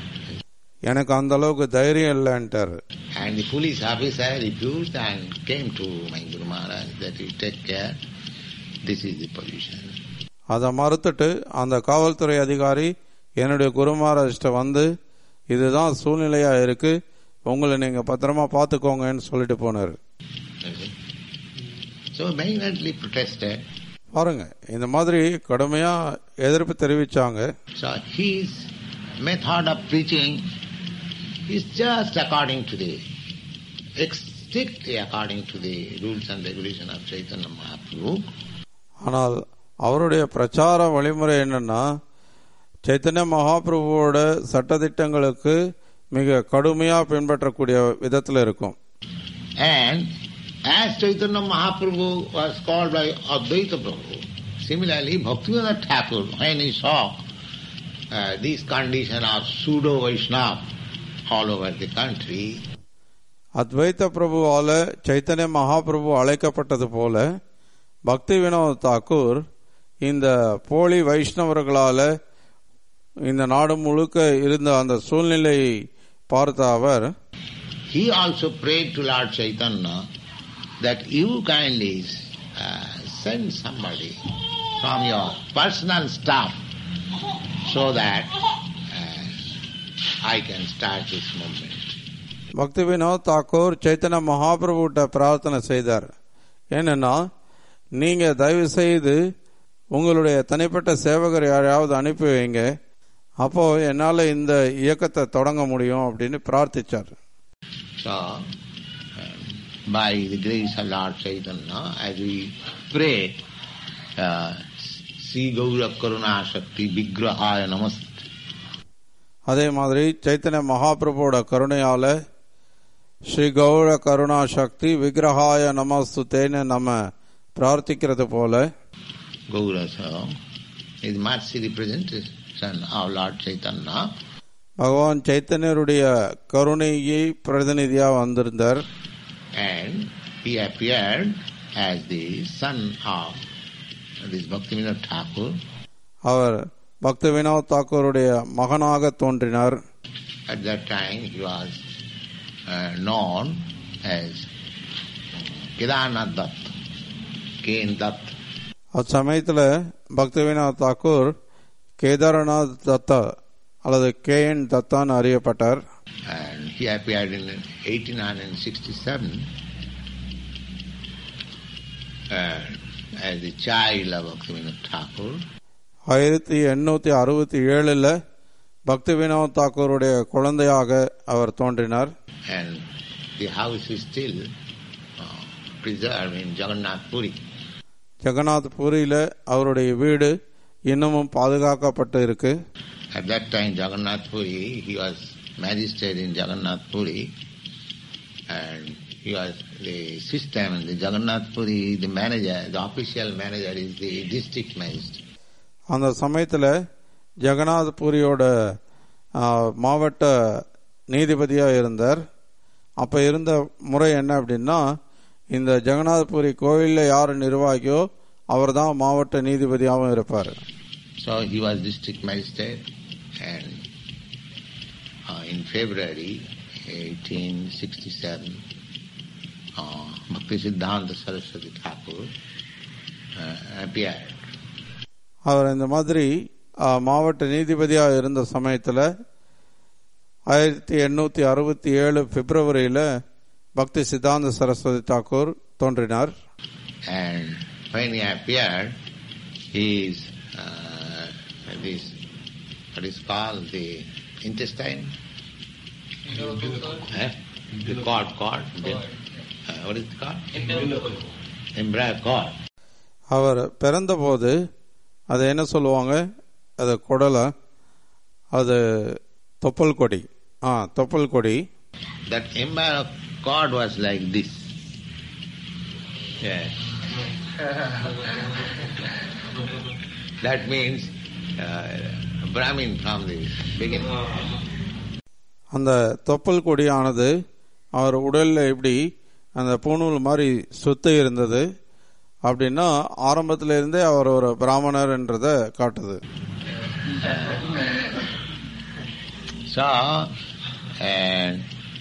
எனக்கு அந்த அளவுக்கு தைரியம் இல்லைன்ட்டாரு And the police officer refused and came to my Guru Maharaj that you take care, this is the position. அதை மறுத்துட்டு அந்த காவல்துறை அதிகாரி என்னுடைய குருமாராஜ்கிட்ட வந்து இதுதான் சூழ்நிலையா இருக்கு உங்களை நீங்க பத்திரமா பாத்துக்கோங்கன்னு சொல்லிட்டு போனாரு Okay. So vehemently protested. பாருங்க இந்த மாதிரி கடுமையா எதிர்ப்பு தெரிவிச்சாங்க So his method of preaching is just according to the, strictly according to the rules and regulation of Chaitanya Mahaprabhu. ஆனால் அவருடைய பிரச்சார வழிமுறை என்னன்னா சைத்தன்ய மகாபிரபுவோட சட்டதிட்டங்களுக்கு மிக கடுமையா பின்பற்றக்கூடிய விதத்துல இருக்கும் And as Chaitanya Mahaprabhu was called by Advaita Prabhu, similarly Bhaktivinoda Thakur, when he saw uh, this condition of pseudo Vaishnava all over the country, அத்வைத்த பிரபுவால Chaitanya Mahaprabhu அழைக்கப்பட்டது போல பக்தி வினோத் தாக்கூர் இந்த போலி வைஷ்ணவர்களால இந்த நாடு முழுக்க இருந்த அந்த சூழ்நிலையை பார்த்த அவர் he also prayed to Lord Chaitanya that you kindly uh, send somebody from your personal staff so that uh, I can start this movement. பக்தி வினோத் தாக்கூர் சைத்தன்ய மகாபிரபுட்ட பிரார்த்தனை செய்தார் ஏன்னா நீங்க தயவு செய்து உங்களுடைய தனிப்பட்ட சேவகர் யாரையாவது அனுப்பி வைங்க அப்போ என்னால இந்த இயக்கத்தை தொடங்க முடியும் அப்படின்னு பிரார்த்திச்சார் So, um, by the grace of Lord Chaitanya, as we pray, uh, Sri Gaura Karuna Shakti Vigrahaya Namaste. அதே மாதிரி சைத்தன்ய மகாபிரபுவோட கருணையால ஸ்ரீ கௌர கருணா சக்தி விக்கிரகாய நமஸ்துதேன்னு நம்ம பிரார்த்திக்கிறது போல Gaura so is mercy representation of Lord Chaitanya. பகவான் சைத்தன்யருடைய கருணையை பிரதிநிதியா வந்திருந்தார் and he appeared as the son of this Bhaktivinoda Thakur அவர் பக்த வினோத் தாக்கூருடைய மகனாக தோன்றினார் At that time he was uh, known as Kedarnath Dutt, Ken Dutt. அச்சமயத்தில் பக்த வினோத் தாக்கூர் கேதார்நாத் தத்தா அல்லது கே என் தத்தான்னு அறியப்பட்டார் And he appeared in 1867 uh, as the child of Bhaktivinoda Thakur. ஆயிரத்தி எண்ணூத்தி அறுபத்தி ஏழுல பக்தி வினோத் தாக்கூருடைய குழந்தையாக அவர் தோன்றினார் And the house is still uh, preserved in Jagannath Puri. Jagannath பூரியில அவருடைய வீடு இன்னமும் பாதுகாக்கப்பட்டு இருக்கு At that time, Jagannath Puri, he was magistrate in Jagannath Puri, and he was the system in the Jagannath Puri, the manager, the official manager is the district magistrate. அந்த சமயத்தில் ஜெகநாதபுரியோட ஆ, மாவட்ட நீதிபதியாக இருந்தார் அப்போ இருந்த முறை என்ன அப்படின்னா இந்த ஜெகநாதபுரி கோவிலில் யார் நிர்வாகியோ அவர் தான் மாவட்ட நீதிபதியாகவும் இருப்பார் So he was district magistrate and uh, in February 1867, uh, Bhakti Siddhanta Saraswati Thakur uh, appeared. அவர் இந்த மாதிரி ஆ, மாவட்ட நீதிபதியாக இருந்த சமயத்தில் ஆயிரத்தி எண்ணூற்றி அறுபத்தி ஏழு பிப்ரவரியில் பக்தி சித்தாந்த சரஸ்வதி தாக்கூர் தோன்றினார் And when he appeared, his uh, this what is called the intestine, eh? the cord, cord, the, uh, what is it called? Embryo cord. அவர் பிறந்தபோது அதை என்ன சொல்லுவாங்க அது குடலை அது தொப்பல் கொடி ஆ தொப்பல் கொடி That embryo cord was like this. Yes. that means uh, Brahmin from the beginning. அந்த தொப்பல் கொடியானது அவர் உடல்ல இப்படி அந்த பூணூல் மாதிரி சுத்தி இருந்தது அப்படின்னா ஆரம்பத்துல இருந்தே அவர் ஒரு பிராமணர் என்றதை காட்டுது So, and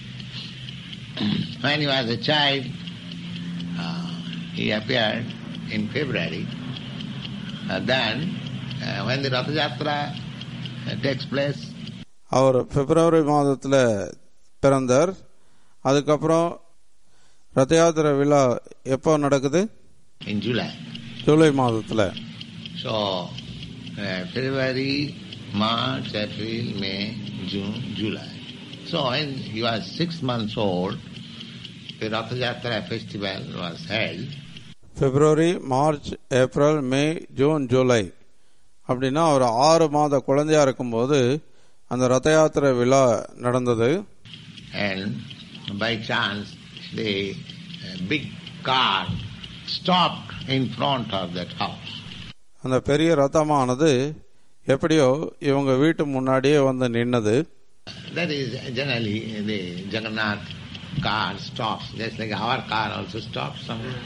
when he was a child, uh, he appeared in February. Uh, then, uh, when the Ratha Yatra uh, takes place, அவர் பிப்ரவரி மாதத்துல பிறந்தார் அதுக்கப்புறம் ரத யாத்திரை விழா எப்போ நடக்குது in July. ஜூலை மாதத்துல So, uh, February, March, April, May, June, July. So, when he was six months old, the Ratha Yatra festival was held. பிப்ரவரி மார்ச் ஏப்ரல் மே ஜூன் ஜூலை அப்படின்னா ஒரு ஆறு மாத குழந்தையா இருக்கும்போது அந்த ரத யாத்திரை விழா நடந்தது And by chance, the uh, big car stopped in front of that house. அந்த பெரிய ரதமானது எப்படியோ இவங்க வீட்டு முன்னாடியே வந்து நின்னது That is generally the Jagannath car stops, just like our car also stops somewhere.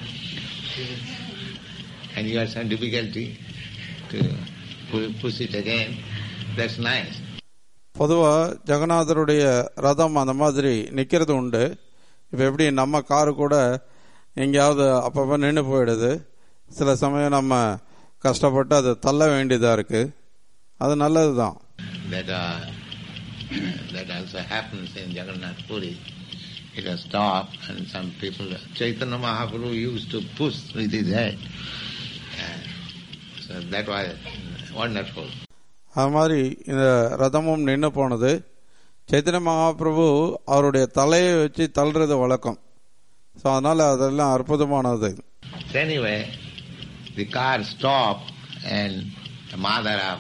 And you have some difficulty to pu- push it again. That's nice. பொதுவா ஜெகநாதருடைய ரதம் அந்த மாதிரி நிக்கிறது உண்டு இப்ப எப்படி நம்ம காரு கூட எங்கேயாவது அப்பப்ப நின்று போயிடுது சில சமயம் நம்ம கஷ்டப்பட்டு அதை தள்ள வேண்டியதா இருக்கு அது நல்லதுதான் That uh, that also happens in Jagannath Puri. It has stopped and some people, Chaitanya Mahaprabhu used to push with his head. Uh, so that was wonderful. அது மாதிரி இந்த ரதமும் நின்று போனது சைத்தன்ய மகாபிரபு அவருடைய தலையை வச்சு தள்ளுறது வழக்கம் ஸோ அதனால அதெல்லாம் அற்புதமானது So anyway, the car stopped and the mother of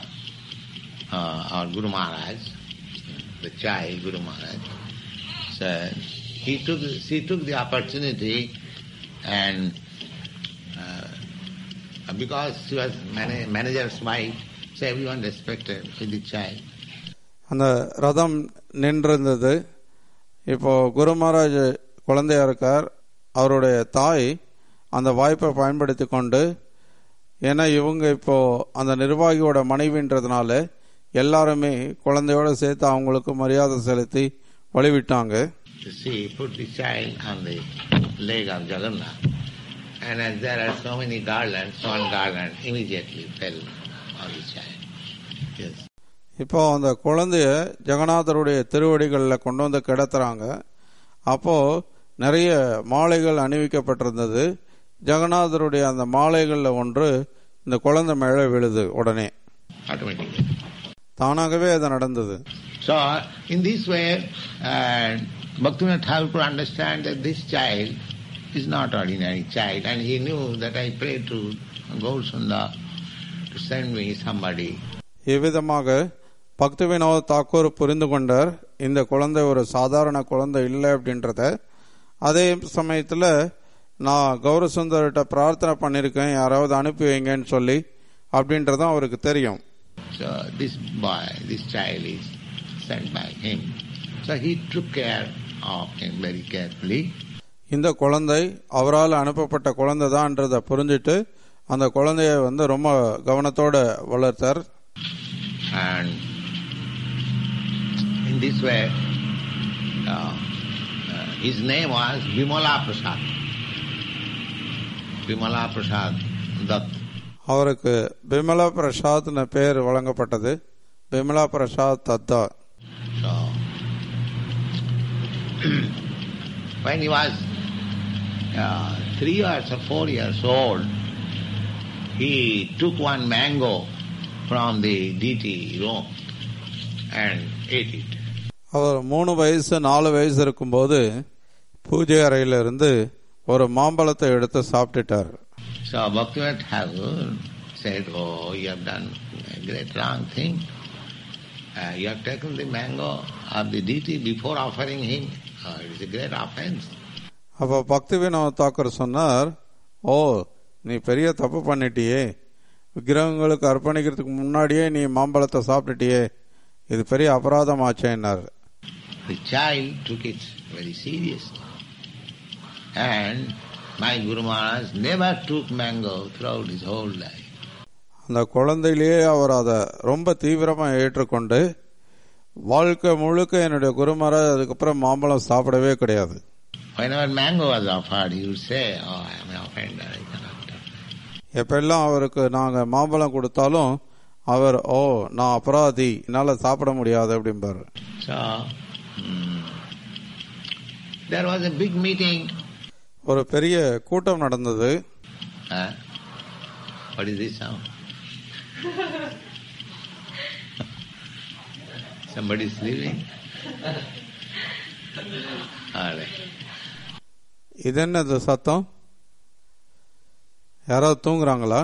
uh, our Guru Maharaj, the child Guru Maharaj, so he took, she took the opportunity and uh, because she was mana- manager's wife, so everyone respected with the child. அந்த ரதம் நின்றிருந்தது இப்போ குரு மகாராஜ் குழந்தையா இருக்கார் அவருடைய தாய் அந்த வாய்ப்பை பயன்படுத்தி கொண்டு ஏன்னா இவங்க இப்போ அந்த நிர்வாகியோட மனைவின்றதுனால எல்லாருமே குழந்தையோட சேர்த்து அவங்களுக்கு மரியாதை செலுத்தி வழிவிட்டாங்க She put the child on the leg of Jagannath. And as there are so many garlands, one garland immediately fell on the child. Yes. இப்போ அந்த குழந்தைய ஜெகநாதருடைய திருவடிகளில் கொண்டு வந்து கிடத்துறாங்க அப்போ நிறைய மாலைகள் அணிவிக்கப்பட்டிருந்தது ஜெகநாதருடைய அந்த மாலைகளில் ஒன்று இந்த குழந்தை மேலே விழுது உடனே Automatically. தானாகவே அது நடந்தது So, in this way, uh, Bhaktivinoda Thakur could understand that this child is not ordinary child, and he knew that I prayed to Gaurasunda to send me somebody. இவ்விதமாக பக்தி வினோத் தாக்கூர் புரிந்து கொண்டார் இந்த குழந்தை ஒரு சாதாரண குழந்தை இல்லை அப்படின்றத அதே சமயத்தில் நான் கௌரசுந்தர்கிட்ட பிரார்த்தனை பண்ணியிருக்கேன் யாராவது அனுப்பி வைங்கன்னு சொல்லி அப்படின்றதும் அவருக்கு தெரியும் So this boy, this child is sent by him. So he took care of him very carefully. இந்த குழந்தை அவரால் அனுப்பப்பட்ட குழந்தை தான்ன்றதை புரிஞ்சுட்டு அந்த குழந்தைய வந்து ரொம்ப கவனத்தோட வளர்த்தார் And in this way, uh, uh, his name was Vimala Prasad. Vimala Prasad Dutt. அவருக்கு பிமலா பிரசாத்னு பேர் வழங்கப்பட்டது பிமலா Prasad Datta So, when he was uh, three years or four years old, he took one mango from the deity room and ate it. அவர் மூணு வயசு நாலு வயசு இருக்கும்போது பூஜை அறையில இருந்து ஒரு மாம்பழத்தை எடுத்து சாப்பிட்டுட்டார் So Bhaktivinoda Thakur said, Oh, you have done a great wrong thing. Uh, you have taken the mango of the deity before offering him. Oh, it is a great offense. அப்ப பக்தி வினோத் தாக்கர் சொன்னார் ஓ நீ பெரிய தப்பு பண்ணிட்டியே விக்கிரகங்களுக்கு அர்ப்பணிக்கிறதுக்கு முன்னாடியே நீ மாம்பழத்தை சாப்பிட்டுட்டியே இது பெரிய அபராதமாச்சேன்னார் The child took it very seriously. And my Guru Maharaj never took mango throughout his whole life. அந்த குழந்தையிலேயே அவர் அதை ரொம்ப தீவிரமா ஏற்றுக்கொண்டு வாழ்க்கை முழுக்க என்னுடைய குருமாராஜ் அதுக்கப்புறம் மாம்பழம் சாப்பிடவே கிடையாது Whenever mango was offered, he would say, Oh, I am an offender, I cannot take. எப்பெல்லாம் அவருக்கு நாங்க மாம்பழம் கொடுத்தாலும் அவர் ஓ நான் அபராதி என்னால சாப்பிட முடியாது அப்படிம்பாரு So, hmm, there was a big meeting. ஒரு பெரிய கூட்டம் நடந்தது Huh? What is this sound? Somebody sleeping? All right. இது என்னது சத்தம் யாராவது தூங்குறாங்களா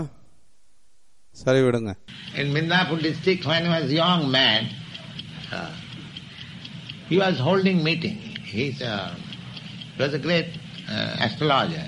சரி விடுங்க In Midnapur district, when he was a young man, uh, he was holding meeting. He's a, he was a great uh, astrologer.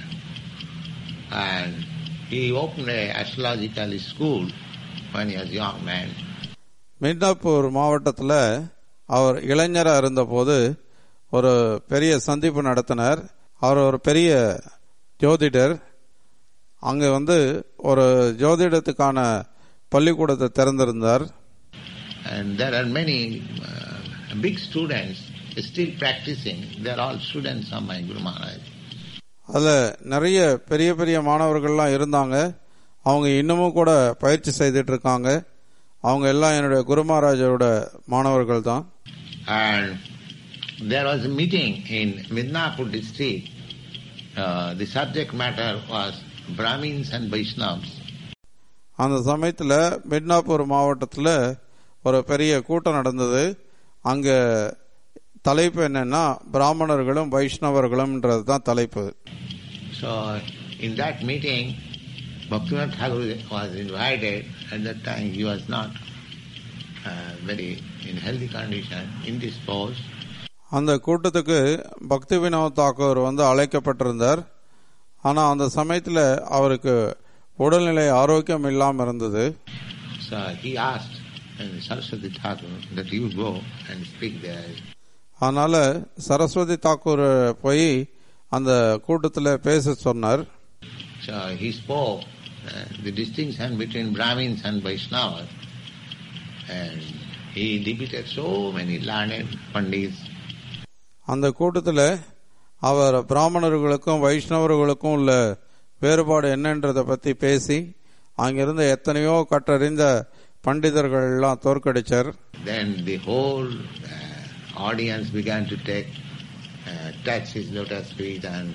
And he opened a astrological school when he was a young man. Midnapore மாவட்டத்தில் அவர் இளைஞராக இருந்தபோது ஒரு பெரிய சந்திப்பு நடத்தினார் அவர் ஒரு பெரிய ஜோதிடர் அங்கே வந்து ஒரு ஜோதிடத்துக்கான பள்ளிக்கூடத்தை திறந்திருந்தார் And there are many uh, big students still practicing. They are all students of my Guru Maharaj. அதில் நிறைய பெரிய பெரிய மாணவர்கள்லாம் இருந்தாங்க அவங்க இன்னமும் கூட பயிற்சி செய்துட்டு இருக்காங்க அவங்க எல்லாம் என்னுடைய குருமகாராஜரோட மாணவர்கள் தான் And there was a meeting in Midnapur district. Uh, the subject matter was Brahmins and Vaishnavas. அந்த சமயத்தில் மிட்னாப்பூர் மாவட்டத்தில் ஒரு பெரிய கூட்டம் நடந்தது அங்கே தலைப்பு என்னன்னா பிராமணர்களும் வைஷ்ணவர்களும்ன்றது தான் தலைப்பு So in that meeting, Bhaktivinoda Thakur was invited. At that time he was not uh, very in healthy condition, indisposed. அந்த கூட்டத்துக்கு பக்தி வினோத் தாக்கூர் வந்து அழைக்கப்பட்டிருந்தார் ஆனால் அந்த சமயத்தில் அவருக்கு உடல்நிலை ஆரோக்கியம் இல்லாமல் இருந்தது So he asked uh, Saraswati Thakur that you go and speak there. அதனால சரஸ்வதி தாக்கூர் போய் அந்த கூட்டத்தில் பேச சொன்னார் So he spoke uh, the distinction between Brahmins and Vaishnavas. And he defeated so many learned pandits. அந்த கூட்டத்தில் அவர் பிராமணர்களுக்கும் வைஷ்ணவர்களுக்கும் உள்ள வேறுபாடு என்னன்றதை பற்றி பேசி அங்கிருந்த எத்தனையோ கற்றறிந்த பண்டிதர்கள் எல்லாம் தோற்கடிச்சார் Then the whole uh, audience began to take, uh, touch his lotus feet and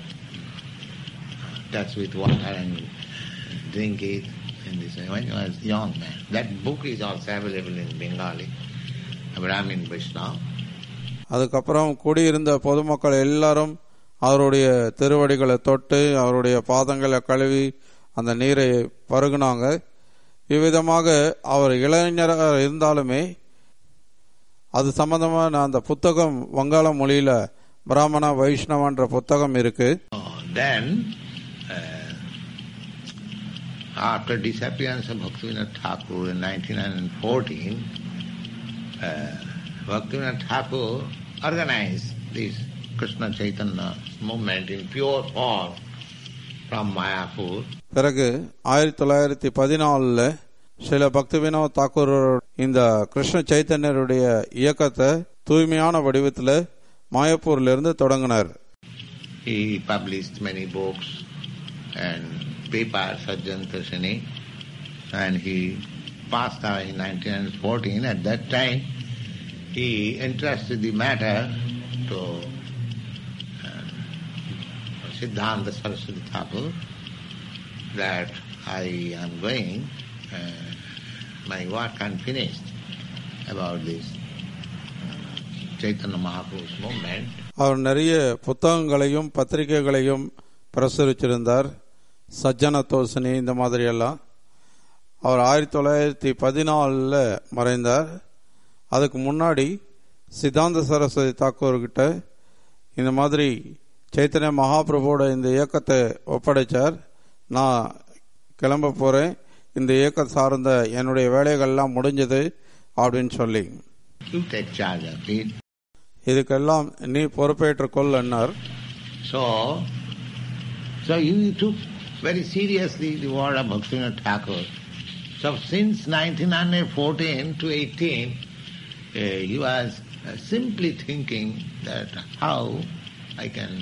uh, touch with water and drink it in this way. When he was young man. That book is also available in Bengali, Brahmin Vaishnava. அதுக்கப்புறம் கூடியிருந்த பொதுமக்கள் எல்லாரும் அவருடைய திருவடிகளை தொட்டு அவருடைய பாதங்களை கழுவி அந்த நீரை பருகுனாங்க இவ்விதமாக அவர் இளைஞராக இருந்தாலுமே அது சம்பந்தமான அந்த புத்தகம் வங்காள மொழியில பிராமண வைஷ்ணவன்ற புத்தகம் இருக்கு Oh, then uh, after disappearance of Bhaktivinoda Thakur in 1914, uh, Bhaktivinoda Thakur organized this Krishna Chaitanya movement in pure form from Mayapur. பிறகு ஆயிரத்தி தொள்ளாயிரத்தி பதினாலில் சில பக்தி வினோத் தாக்கூர் இந்த கிருஷ்ண சைத்தன்யருடைய இயக்கத்தை தூய்மையான வடிவத்தில் மாயப்பூரிலிருந்து தொடங்கினார் He published many books and papers at Jantasini and he passed away in 1914. At that time, he entrusted the matter to uh, Siddhanta Saraswati Thakur that I am going, uh, my work unfinished about this uh, Chaitanya Mahaprabhu's movement. அவர் நிறைய புத்தகங்களையும் பத்திரிகைகளையும் பிரசுரிச்சிருந்தார் சஜ்ஜன தோசனி இந்த மாதிரியெல்லாம் அவர் ஆயிரத்தி தொள்ளாயிரத்தி பதினாலில் மறைந்தார் அதுக்கு முன்னாடி சித்தாந்த சரஸ்வதி தாக்கூர்கிட்ட இந்த மாதிரி சைத்தன்ய மகாபிரபுவோட இந்த இயக்கத்தை ஒப்படைச்சார் நான் கிளம்ப போகிறேன் இந்த இயக்கம் சார்ந்த என்னுடைய வேலைகள்லாம் முடிஞ்சது அப்படின்னு சொல்லி You take charge of it. இதுக்கெல்லாம் நீ பொறுப்பேற்றுக்கொள் என்னார் So, so he took very seriously the word of Bhaktivinoda Thakur. So since 1914 to 18, uh, he was uh, simply thinking that how I can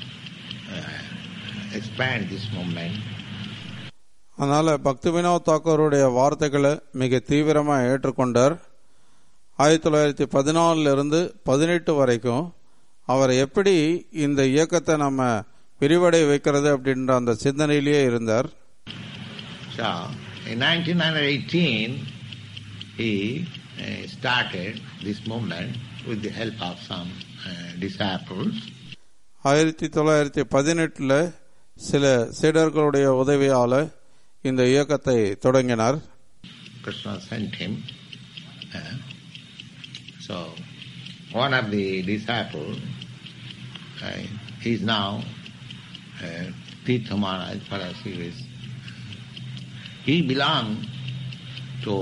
uh, expand this movement. அதனால பக்தி வினோத் தாக்கூருடைய வார்த்தைகளை மிக தீவிரமா ஏற்றுக்கொண்டார் ஆயிரத்தி தொள்ளாயிரத்தி பதினாலுல இருந்து பதினெட்டு வரைக்கும் அவர் எப்படி இந்த இயக்கத்தை நம்ம விரிவடை வைக்கிறது அப்படின்ற அந்த சிந்தனையிலேயே இருந்தார் So, in 1918, he uh, started this movement with the help of some uh, disciples. ஆயிரத்தி தொள்ளாயிரத்தி பதினெட்டுல சில சீடர்களுடைய உதவியால இந்த இயக்கத்தை தொடங்கினார் Krishna sent him. uh, so, one of the disciples uh, is now uh, Tirtha Maharaj Parasivis. He belonged to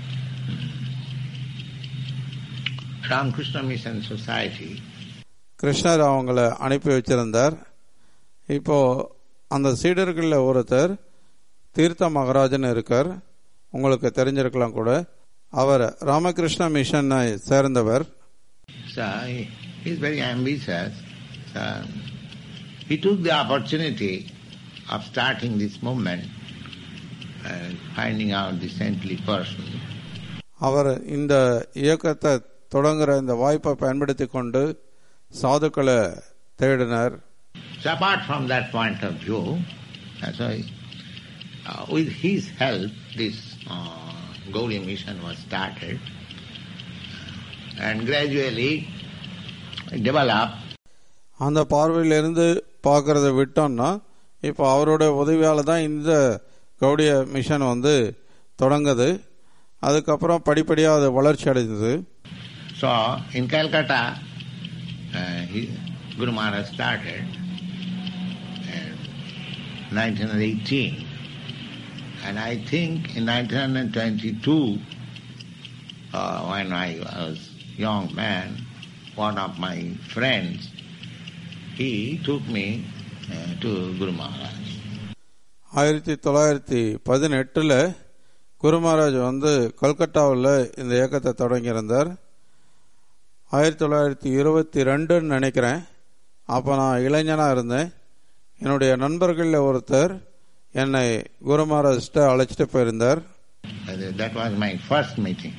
Ramakrishna Mission Society. கிருஷ்ணர் அவங்கள அனுப்பி வச்சிருந்தார் இப்போ அந்த சீடர்களில் ஒருத்தர் தீர்த்த மகராஜன் இருக்கார் உங்களுக்கு தெரிஞ்சிருக்கலாம் கூட அவர் ராமகிருஷ்ண மிஷனை சேர்ந்தவர் So he is very ambitious. So he took the opportunity of starting this movement and finding out the saintly person. அவர் இந்த இயக்கத்தை தொடங்குற இந்த வாய்ப்பை பயன்படுத்தி கொண்டு சாதுக்களை தேடினார் So apart from that point of view, uh, so uh, with his help, this uh, Gauri mission was started and gradually developed அந்த பார்வையிலிருந்து பார்க்கறத விட்டோம்னா இப்போ அவரோட உதவியால தான் இந்த கௌடிய மிஷன் வந்து தொடங்குது அதுக்கப்புறம் படிப்படியாக அது வளர்ச்சி அடைந்தது So in Calcutta, uh, he, Guru Maharaj started in 1918. And I think in 1922, uh, when I was young man, one of my friends, he took me uh, to Guru Maharaj. ஆயிரத்தி தொள்ளாயிரத்தி பதினெட்டில் குரு மகாராஜ் வந்து கல்கட்டாவில் இந்த இயக்கத்தை தொடங்கியிருந்தார் ஆயிரத்தி தொள்ளாயிரத்தி இருபத்தி ரெண்டுன்னு நினைக்கிறேன் அப்போ நான் இளைஞனாக இருந்தேன் என்னுடைய நண்பர்களில் ஒருத்தர் என்னை குரு மகாராஜ்கிட்ட அழைச்சிட்டு போயிருந்தார் Uh, That was my first meeting.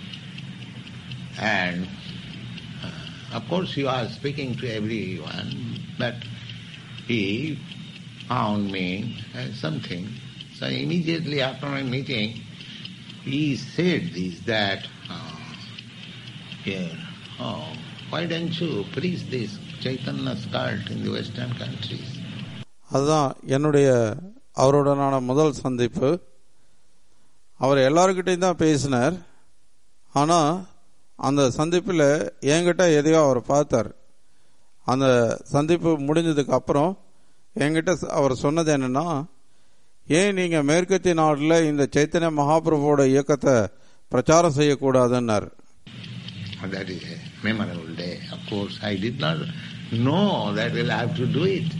And uh, of course he was speaking to everyone, but he found me as something. So immediately after my meeting, he said this, that, uh, here, oh, why don't you preach this Chaitanya's cult in the Western countries? அதுதான் என்னுடைய அவருடனான முதல் சந்திப்பு அவர் எல்லாருக்கிட்டையும் தான் பேசினார் ஆனால் அந்த சந்திப்பில் என்கிட்ட எதையோ அவர் பார்த்தார் அந்த சந்திப்பு முடிஞ்சதுக்கு அப்புறம் என்கிட்ட அவர் சொன்னது என்னன்னா ஏன் நீங்க மேற்கத்திய நாடுல இந்த சைத்தன்ய மகாபிரபுவோட இயக்கத்தை பிரச்சாரம் செய்யக்கூடாதுன்னார் And that is a memorable day. Of course, I did not know that we'll have to do it.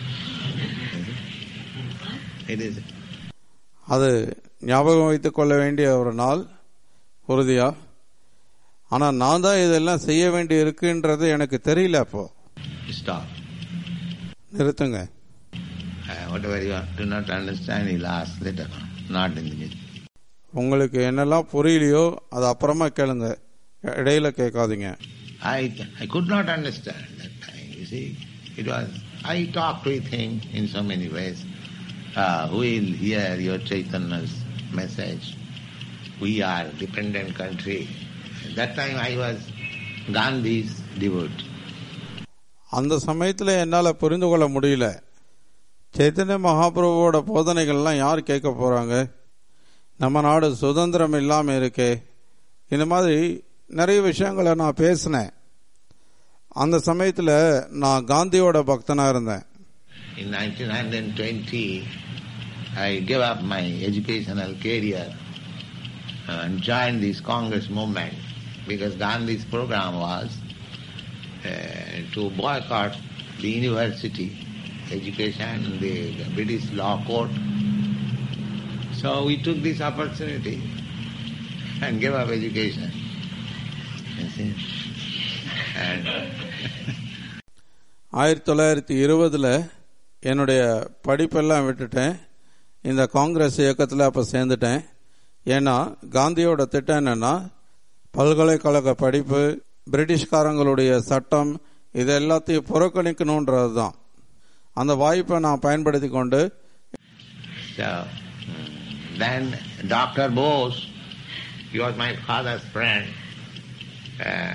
It is அது ஞாபகம் வைத்துக் கொள்ள வேண்டிய ஒரு நாள் உறுதியா ஆனா நான் தான் இதெல்லாம் செய்ய வேண்டி இருக்குன்றது எனக்கு தெரியல அப்போ stop. நிறுத்துங்க Uh, whatever you do not understand, you'll ask later, not in the middle. உங்களுக்கு என்னெல்லாம் புரியலையோ அது அப்புறமா கேளுங்க இடையில கேட்காதீங்க I, I could not understand that time, you see. It was, I talked with him in so many ways. Uh, who will hear your Chaitanya's message? We are a dependent country. At that time I was Gandhi's devotee. அந்த சமயத்துல என்னால புரிந்து கொள்ள முடியல சைத்தன்ய மகாபிரபுவோட போதனைகள்லாம் யார் கேட்க போறாங்க நம்ம நாடு சுதந்திரம் இல்லாம இருக்கே இந்த மாதிரி நிறைய விஷயங்களை நான் பேசினேன் அந்த சமயத்துல நான் காந்தியோட பக்தனா இருந்தேன் In 1920, I gave up my educational career and joined this Congress movement because Gandhi's program was uh, to boycott the university education, the British law court. So we took this opportunity and gave up education. You see? And ஆயிரத்தி தொள்ளாயிரத்தி இருபதுல என்னுடைய படிப்பெல்லாம் விட்டுட்டேன் இந்த காங்கிரஸ் இயக்கத்தில் அப்போ சேர்ந்துட்டேன் ஏன்னா காந்தியோட திட்டம் என்னன்னா பல்கலைக்கழக படிப்பு பிரிட்டிஷ்காரங்களுடைய சட்டம் இது எல்லாத்தையும் புறக்கணிக்கணுன்றது தான் அந்த வாய்ப்பை நான் பயன்படுத்தி கொண்டு So mm, then Dr. Bose, he was my father's friend, uh,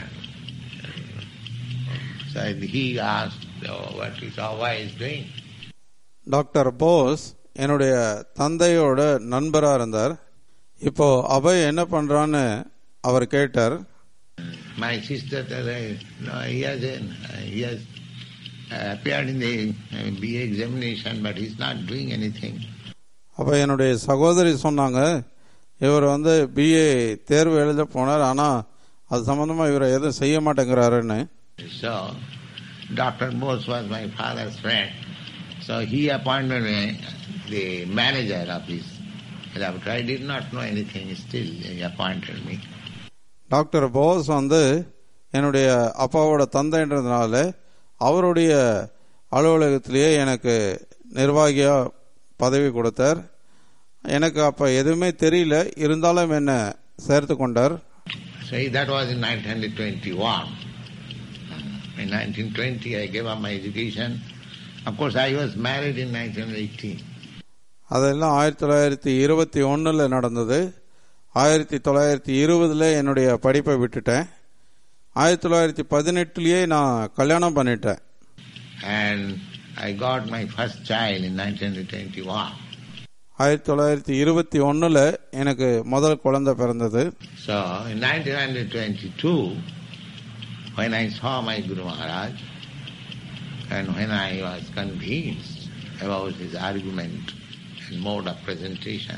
so he asked oh, what is our wife doing. Doctor Bose என்னுடைய தந்தையோட நண்பராக இருந்தார் இப்போ அபய் என்ன பண்றான்னு அவர் கேட்டார் My sister said, "Hey, no, he has, a- he has uh, appeared in the uh, BA examination, but he's not doing anything. அப்போ என்னுடைய சகோதரி சொன்னாங்க இவர் வந்து பிஏ தேர்வு எழுத போனார் ஆனால் அது சம்பந்தமா இவர் எதுவும் செய்ய மாட்டேங்கிறாருன்னு So, Dr. Bose was my father's friend. So he appointed me the manager of his laboratory. I did not know anything still. He appointed me. Doctor Bose வந்து என்னுடைய அப்பாவோட தந்தைன்றதுனால அவருடைய அலுவலகத்திலேயே எனக்கு நிர்வாகியா பதவி கொடுத்தார் எனக்கு அப்ப எதுவுமே தெரியல இருந்தாலும் என்ன சேர்த்து கொண்டார் So that was in 1921. In 1920 I gave up my education. Of course I was married in 1918. அதெல்லாம் ஆயிரத்தி தொள்ளாயிரத்தி இருபத்தி ஒன்றில் நடந்தது ஆயிரத்தி தொள்ளாயிரத்தி இருபதுல என்னுடைய படிப்பை விட்டுட்டேன் ஆயிரத்தி தொள்ளாயிரத்தி பதினெட்டுலயே நான் கல்யாணம் பண்ணிட்டேன் And I got my first child in 1921. ஆயிரத்தி தொள்ளாயிரத்தி இருபத்தி ஒன்றில் எனக்கு முதல் குழந்தை பிறந்தது So in 1922, when I saw my Guru Maharaj, and when I was convinced about his argument and mode of presentation,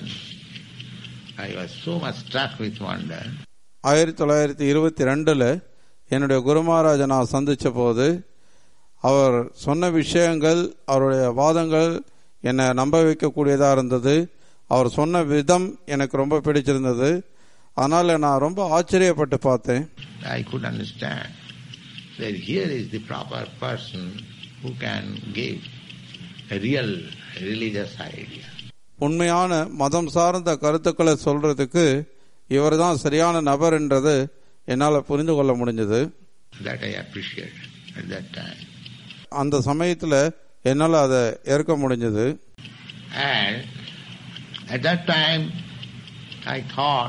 I was so much struck with wonder. ஆயிரத்தி தொள்ளாயிரத்தி இருபத்தி ரெண்டில் என்னுடைய குருமகாராஜை நான் சந்திச்ச போது அவர் சொன்ன விஷயங்கள் அவருடைய வாதங்கள் என்னை நம்ப வைக்கக்கூடியதாக இருந்தது அவர் சொன்ன விதம் எனக்கு ரொம்ப பிடிச்சிருந்தது அதனால் நான் ரொம்ப ஆச்சரியப்பட்டு பார்த்தேன் I could understand that here is the proper person who can give a real religious idea. உண்மையான மதம் சார்ந்த கருத்துக்களை சொல்றதுக்கு இவர்தான் சரியான நபர் என்றது என்னால் புரிந்து கொள்ள முடிஞ்சது That I appreciated at that time. அந்த சமயத்தில் என்னால் அதை ஏற்க முடிஞ்சது And at that time, I thought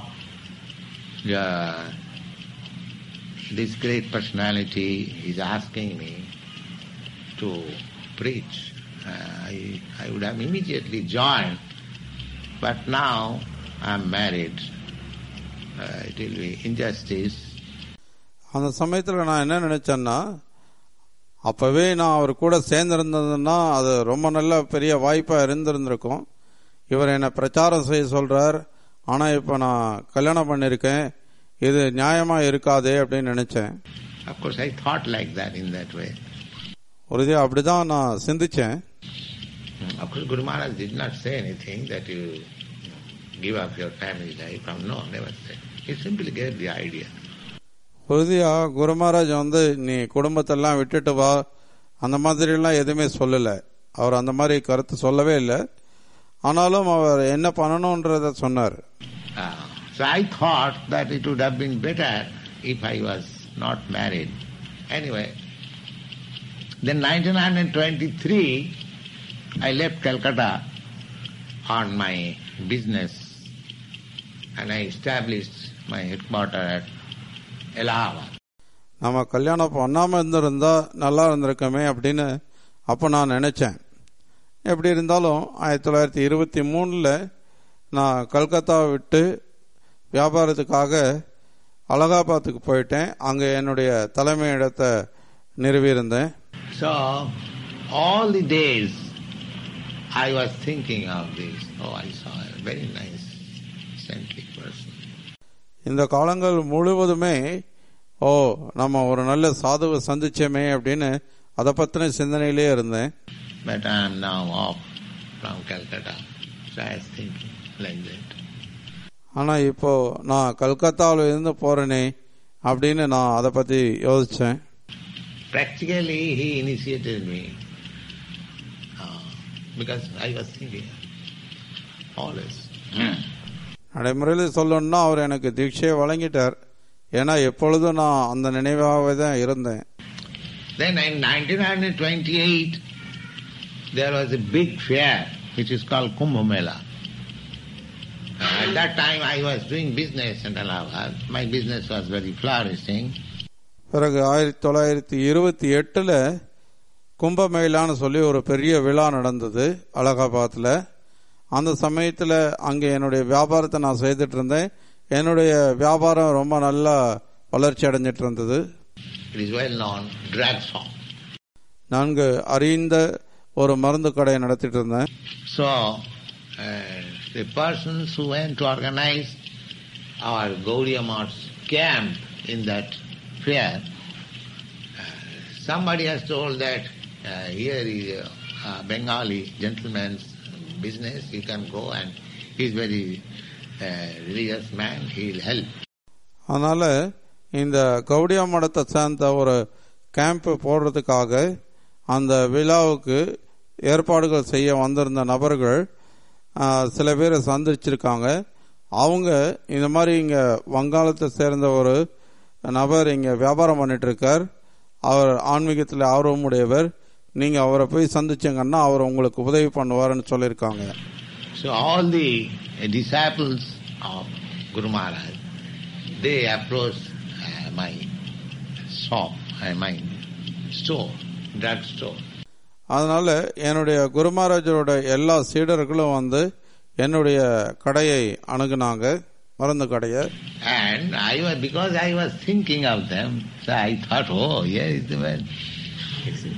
uh, this great personality is asking me to preach. Uh, I, I would have immediately joined, but now I'm married. Uh, it will be injustice. அந்த சமயத்தில் நான் என்ன நினைச்சேன்னா அப்பவே நான் அவர் கூட சேர்ந்திருந்ததுன்னா அது ரொம்ப நல்ல பெரிய வாய்ப்பா இருந்திருந்திருக்கும் இவர் என்னை பிரச்சாரம் செய்ய சொல்றார் ஆனா இப்ப நான் கல்யாணம் பண்ணிருக்கேன் இது நியாயமா இருக்காதே அப்படின்னு நினைச்சேன் Of course, I thought like that in that way. உறுதியா அப்படிதான் நான் சிந்திச்சேன் Of course, Guru Maharaj did not say anything that you give up your family life. Um, No, never said. He simply gave the idea. உறுதியா குரு மகாராஜ் வந்து நீ குடும்பத்தெல்லாம் விட்டுட்டு வா அந்த மாதிரி எல்லாம் எதுவுமே சொல்லல அவர் அந்த மாதிரி கருத்து சொல்லவே இல்லை ஆனாலும் அவர் என்ன பண்ணணும்ன்றத சொன்னார் Uh, so I thought that it would have been better if I was not married. Anyway, then 1923, I left Calcutta on my business and I established my headquarter at Allahabad. நம்ம கல்யாணம் பண்ணாம இருந்திருந்தா நல்லா இருந்திருக்கமே அப்படின்னு அப்ப நான் நினைச்சேன் எப்படி இருந்தாலும் ஆயிரத்தி தொள்ளாயிரத்தி இருபத்தி மூணுல நான் கல்கத்தா விட்டு வியாபாரத்துக்காக அலகாபாத்துக்கு போயிட்டேன் அங்க என்னுடைய தலைமை இடத்தை நிறுவியிருந்தேன் So, all the days I was thinking of this. Oh, I saw a very nice, saintly person. இந்த காலங்கள் முழுவதுமே ஓ நம்ம ஒரு நல்ல சாதுவை சந்திச்சோமே அப்படின்னு அதை பத்தின சிந்தனையிலே இருந்தேன் But I am now off from Calcutta. So I was thinking like that. ஆனா இப்போ நான் கல்கத்தாவில் இருந்து போறேனே அப்படின்னு நான் அதை பத்தி யோசிச்சேன் Practically, he initiated me uh, because I was thinking always. நடைமுறையில் சொல்லணும்னா அவர் எனக்கு தீட்சையை வழங்கிட்டார் ஏன்னா எப்பொழுதும் நான் அந்த நினைவாகவே தான் இருந்தேன் Then in 1928, there was a big fair which is called Kumbh Mela. Uh, At that time, I was doing business in Allahabad. My business was very flourishing. பிறகு ஆயிரத்தி தொள்ளாயிரத்தி இருபத்தி எட்டுல கும்பமேளான்னு சொல்லி ஒரு பெரிய விழா நடந்தது அலகாபாத்தில் அந்த சமயத்துல அங்கே என்னுடைய வியாபாரத்தை நான் செய்துட்டு இருந்தேன் என்னுடைய வியாபாரம் ரொம்ப நல்லா வளர்ச்சி அடைஞ்சிட்டு இருந்தது It is well known, drug shop. நான்கு அறிந்த ஒரு மருந்து கடையை நடத்திட்டு இருந்தேன் So, uh, the persons who went to organize our Gaudiya Math's camp in that fair, uh, somebody has told that uh, here is a, a Bengali gentleman's business, you can go and he's very uh, religious man, he'll help. அதனால இந்த கவுடியா மடத்தை சேர்ந்த ஒரு camp போடுறதுக்காக அந்த விழாவுக்கு ஏற்பாடுகள் செய்ய வந்திருந்த நபர்கள் ஆ, சில பேரை சந்திச்சிருக்காங்க அவங்க இந்த மாதிரி இங்க வங்காளத்தை சேர்ந்த ஒரு நபர் இங்க வியாபாரம் பண்ணிட்டு இருக்கார் அவர் ஆன்மீகத்தில் ஆர்வமுடையவர் நீங்க அவரை போய் சந்திச்சீங்கன்னா அவர் உங்களுக்கு உதவி பண்ணுவாருன்னு சொல்லியிருக்காங்க So all the uh, disciples of Guru Maharaj, they approached uh, my shop, uh, my store, drug store. அதனால என்னுடைய குரு மகாராஜரோட எல்லா சீடர்களும் வந்து என்னுடைய கடையை அணுகுனாங்க மருந்து கடையை And I was, because I was thinking of them, so I thought, oh, here is the man. You see.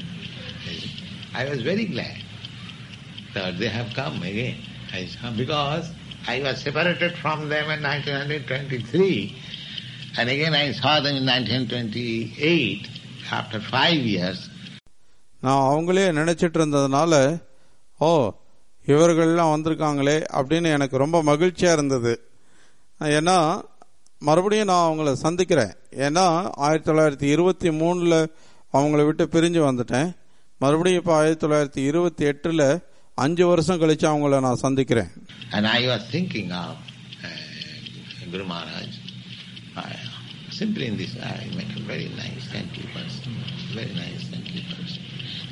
I was very glad that they have come again. I saw, because I was separated from them in 1923, and again I saw them in 1928, after five years. நான் அவங்களே நினைச்சிட்டு இருந்ததுனால ஓ இவர்கள்லாம் வந்திருக்காங்களே அப்படின்னு எனக்கு ரொம்ப மகிழ்ச்சியா இருந்தது ஏன்னா மறுபடியும் நான் அவங்கள சந்திக்கிறேன் ஏன்னா ஆயிரத்தி தொள்ளாயிரத்தி இருபத்தி மூணுல அவங்கள விட்டு பிரிஞ்சு வந்துட்டேன் மறுபடியும் இப்போ ஆயிரத்தி தொள்ளாயிரத்தி இருபத்தி எட்டுல அஞ்சு வருஷம் கழிச்சு அவங்கள நான் சந்திக்கிறேன் And I was thinking of uh, Guru Maharaj. I, simply in this, I make a very nice, saintly person. Very nice, saintly person.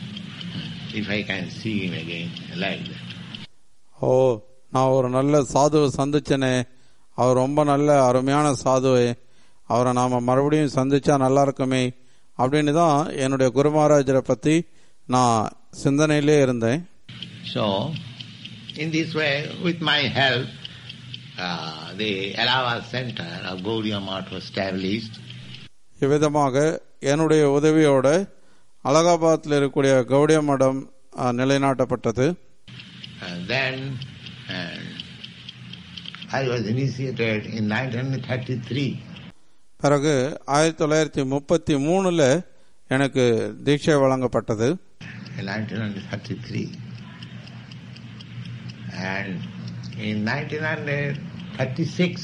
If I can see him again like that. ஓ நான் ஒரு நல்ல சாதுவை சந்திச்சனே அவர் ரொம்ப நல்ல அருமையான சாதுவை அவரை நாம மறுபடியும் சந்திச்சா நல்லா இருக்குமே அப்படின்னு தான் என்னுடைய குரு மகாராஜரை பத்தி நான் சிந்தனையிலே இருந்தேன் So, in this way, with my help, uh, the Allahabad Center of Gaudiya Math was established. இவ்விதமாக என்னுடைய உதவியோட அலகாபாத்தில் இருக்கக்கூடிய கௌடிய மடம் அஹ், நிலைநாட்டப்பட்டது And then And I was initiated in 1933. பிறகு ஆயிரத்தி தொள்ளாயிரத்தி முப்பத்தி மூணுல எனக்கு தீட்சை வழங்கப்பட்டது in 1933. And in 1936,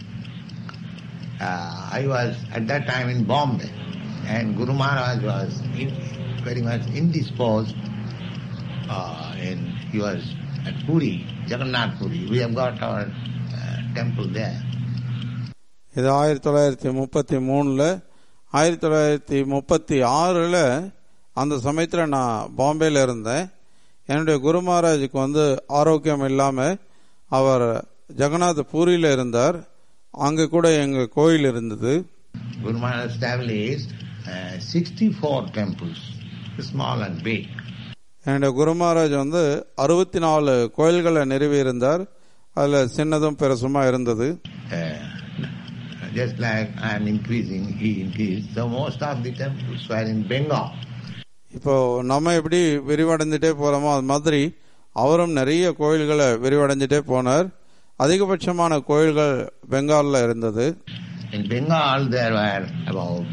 uh, I was at that time in Bombay, and Guru Maharaj was in, very much indisposed. Uh, and he was at Puri, Jagannath Puri. We have got our uh, temple there. இது ஆயிரத்தி தொள்ளாயிரத்தி முப்பத்தி மூணுல ஆயிரத்தி தொள்ளாயிரத்தி முப்பத்தி ஆறுல அந்த சமயத்தில் நான் பாம்பேல இருந்தேன் என்னுடைய குரு மகாராஜுக்கு வந்து ஆரோக்கியம் இல்லாம அவர் ஜெகநாத் பூரியில இருந்தார் அங்க கூட எங்க கோயில் இருந்தது Guru Maharaj established uh, 64 temples, small and big. என்னுடைய குரு மகாராஜ் வந்து அறுபத்தி நாலு கோயில்களை நிறுவி இருந்தார் அதுல சின்னதும் பெருசுமா இருந்தது Uh, just like I am increasing, he increased. So most of the temples were in Bengal. இப்போ நம்ம எப்படி விரிவடைஞ்சிட்டே போறோமோ அது மாதிரி அவரும் நிறைய கோயில்களை விரிவடைஞ்சிட்டே போனார் அதிகபட்சமான கோயில்கள் பெங்கால்ல இருந்தது In Bengal there were about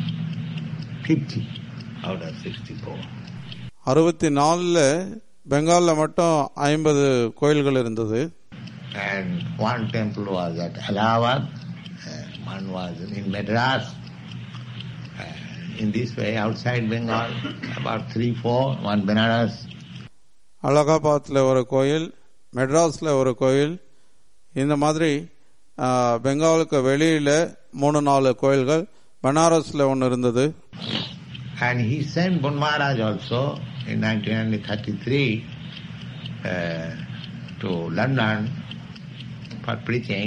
50 out of 64. அறுபத்தி நாலுல பெங்கால்ல மட்டும் ஐம்பது கோயில்கள் இருந்தது And one temple was at Allahabad, and one was in Madras. Uh, in this way, outside Bengal, about three, four, one Benares, அலகாபாத்ல ஒரு கோயில் மெட்ராஸ்ல ஒரு கோயில் இந்த மாதிரி ஆ, பெங்காலுக்கு வெளியில மூணு நாலு கோயில்கள் பனாரஸ்ல ஒன்று இருந்தது And he sent Bon Maharaj also in 1933 uh, to London for preaching.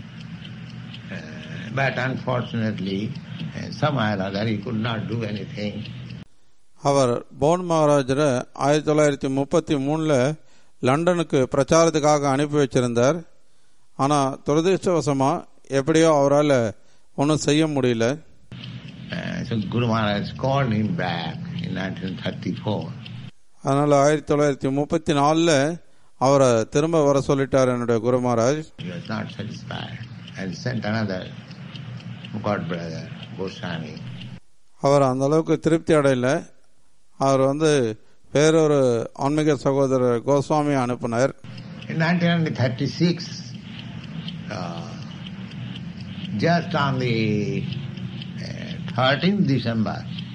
Uh, but unfortunately, uh, somehow or other he could not do anything. அவர் போன் மகாராஜரை ஆயிரத்தி தொள்ளாயிரத்தி முப்பத்தி மூணுல லண்டனுக்கு பிரச்சாரத்துக்காக அனுப்பி வச்சிருந்தார் ஆனா துரதிருஷ்டவசமா எப்படியோ அவரால் ஒன்றும் செய்ய முடியல Uh, so Guru Maharaj called him back in 1934. அதனால ஆயிரத்தி தொள்ளாயிரத்தி முப்பத்தி நாலுல அவரை திரும்ப வர சொல்லிட்டார் என்னுடைய குரு Maharaj He was not satisfied and sent another God brother, Goswami. அவர் அந்த அளவுக்கு திருப்தி அடையல அவர் வந்து வேறொரு ஆன்மீக சகோதரர் கோஸ்வாமி அனுப்பினார் In 1936, uh, just on the uh, 13th December,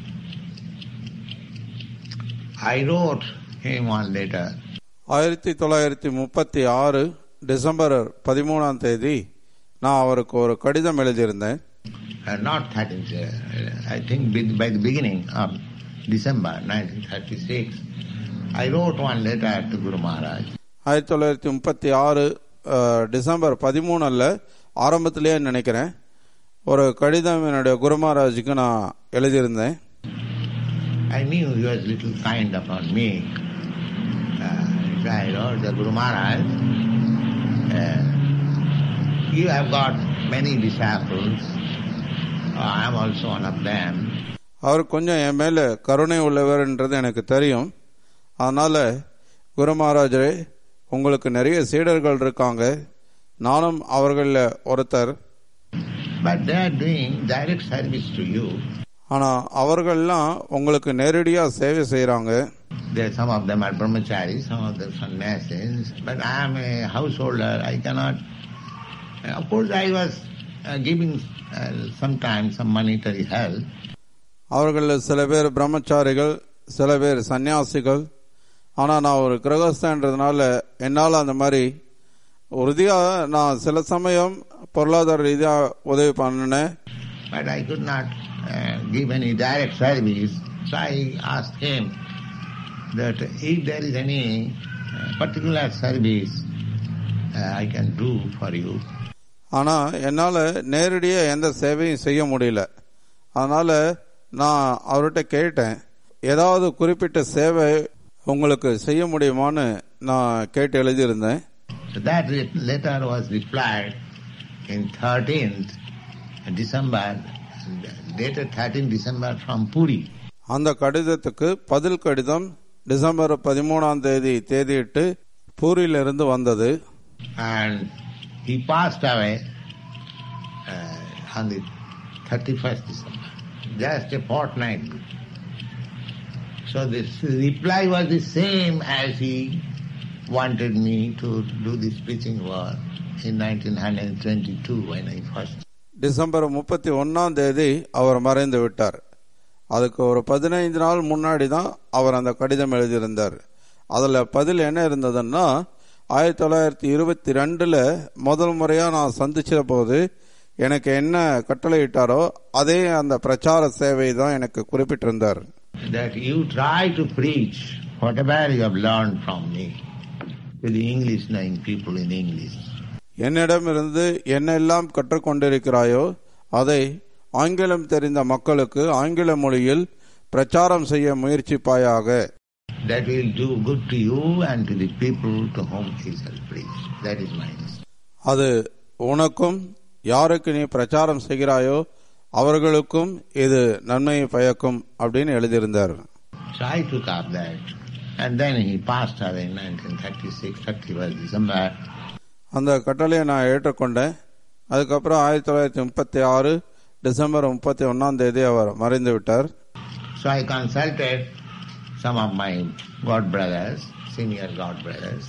I wrote him one letter. ஆயிரத்தி தொள்ளாயிரத்தி முப்பத்தி ஆறு டிசம்பர் பதிமூணாம் தேதி நான் அவருக்கு ஒரு கடிதம் எழுதியிருந்தேன் Uh, not 13th, uh, I think by- by the beginning of December 1936, I wrote one letter to Guru Maharaj. ஆயிரத்தி தொள்ளாயிரத்தி முப்பத்தி ஆறு அஹ், டிசம்பர் பதிமூணுல ஆரம்பத்திலேயே நினைக்கிறேன் ஒரு கடிதம் என்னுடைய குரு மகாராஜுக்கு நான் எழுதியிருந்தேன் I knew he was little kind upon me. Uh, so I wrote the Guru Maharaj, uh, you have got many disciples. Uh, I am also one of them. அவர் கொஞ்சம் என் மேல கருணை உள்ளவர்ன்றது எனக்கு தெரியும் அதனால குரு மகாராஜரே உங்களுக்கு நிறைய சீடர்கள் இருக்காங்க நானும் அவர்கள ஒருத்தர் But they are doing direct service to you. ஆனா அவர்கள்லாம் உங்களுக்கு நேரடியா சேவை செய்யறாங்க There, some of them are brahmacharis, some of them sannyasis. But I am a householder. I cannot. Of course, I was uh, giving uh, sometimes some monetary help. அவர்கள் சில பேர் பிரம்மச்சாரிகள் சில பேர் சன்னியாசிகள் ஆனா நான் ஒரு கிரகஸ்தன்றதுனால என்னால் அந்த மாதிரி உறுதியா நான் சில சமயம் பொருளாதார ரீதியா உதவி பண்ணினேன் But I could not uh, give any direct service. So I asked him that if there is any uh, particular service uh, I can do for you. ஆனா என்னால நேரடியா எந்த சேவையும் செய்ய முடியல அதனால நான் அவர்கிட்ட கேட்டேன் ஏதாவது குறிப்பிட்ட சேவை உங்களுக்கு செய்ய முடியுமான்னு நான் கேட்டு எழுதியிருந்தேன் So that re- letter was replied in 13th December, dated 13th December from Puri. அந்த கடிதத்துக்கு பதில் கடிதம் டிசம்பர் பதிமூணாம் தேதி தேதியிட்டு பூரியிலிருந்து வந்தது And he passed away uh, on the 31st December, just a fortnight. So this reply was the same as he wanted me to do this preaching work in 1922 when I first. டிசம்பர் முப்பத்தி ஒன்னாம் தேதி அவர் மறைந்து விட்டார் அதுக்கு ஒரு பதினைந்து நாள் முன்னாடி தான் அவர் அந்த கடிதம் எழுதியிருந்தார் அதில் பதில் என்ன இருந்ததுன்னா ஆயிரத்தி தொள்ளாயிரத்தி இருபத்தி ரெண்டில் முதல் முறையாக நான் சந்திச்ச போது எனக்கு என்ன கட்டளையிட்டாரோ அதே அந்த பிரச்சார சேவை தான் எனக்கு குறிப்பிட்டிருந்தார் that you try to preach whatever you have learned from me to the English knowing people in English. என்னிடமிருந்து என்னெல்லாம் கற்றுக்கொண்டிருக்கிறாயோ அதை ஆங்கிலம் தெரிந்த மக்களுக்கு ஆங்கில மொழியில் பிரச்சாரம் செய்ய முயற்சிப்பாயாக That will do good to you and to the people to whom he shall preach. That is my message. அது உனக்கும் யாருக்கு நீ பிரச்சாரம் செய்கிறாயோ அவர்களுக்கும் இது நன்மையை பயக்கும் அப்படின்னு எழுதியிருந்தார் So I took up that. And then he passed away in 1936, 31st December. அந்த கட்டளையை நான் ஏற்றுக்கொண்டேன் அதுக்கப்புறம் ஆயிரத்தி தொள்ளாயிரத்தி முப்பத்தி ஆறு டிசம்பர் முப்பத்தி ஒன்னாம் தேதி அவர் மறைந்து விட்டார் So I consulted some of my god brothers, senior god brothers.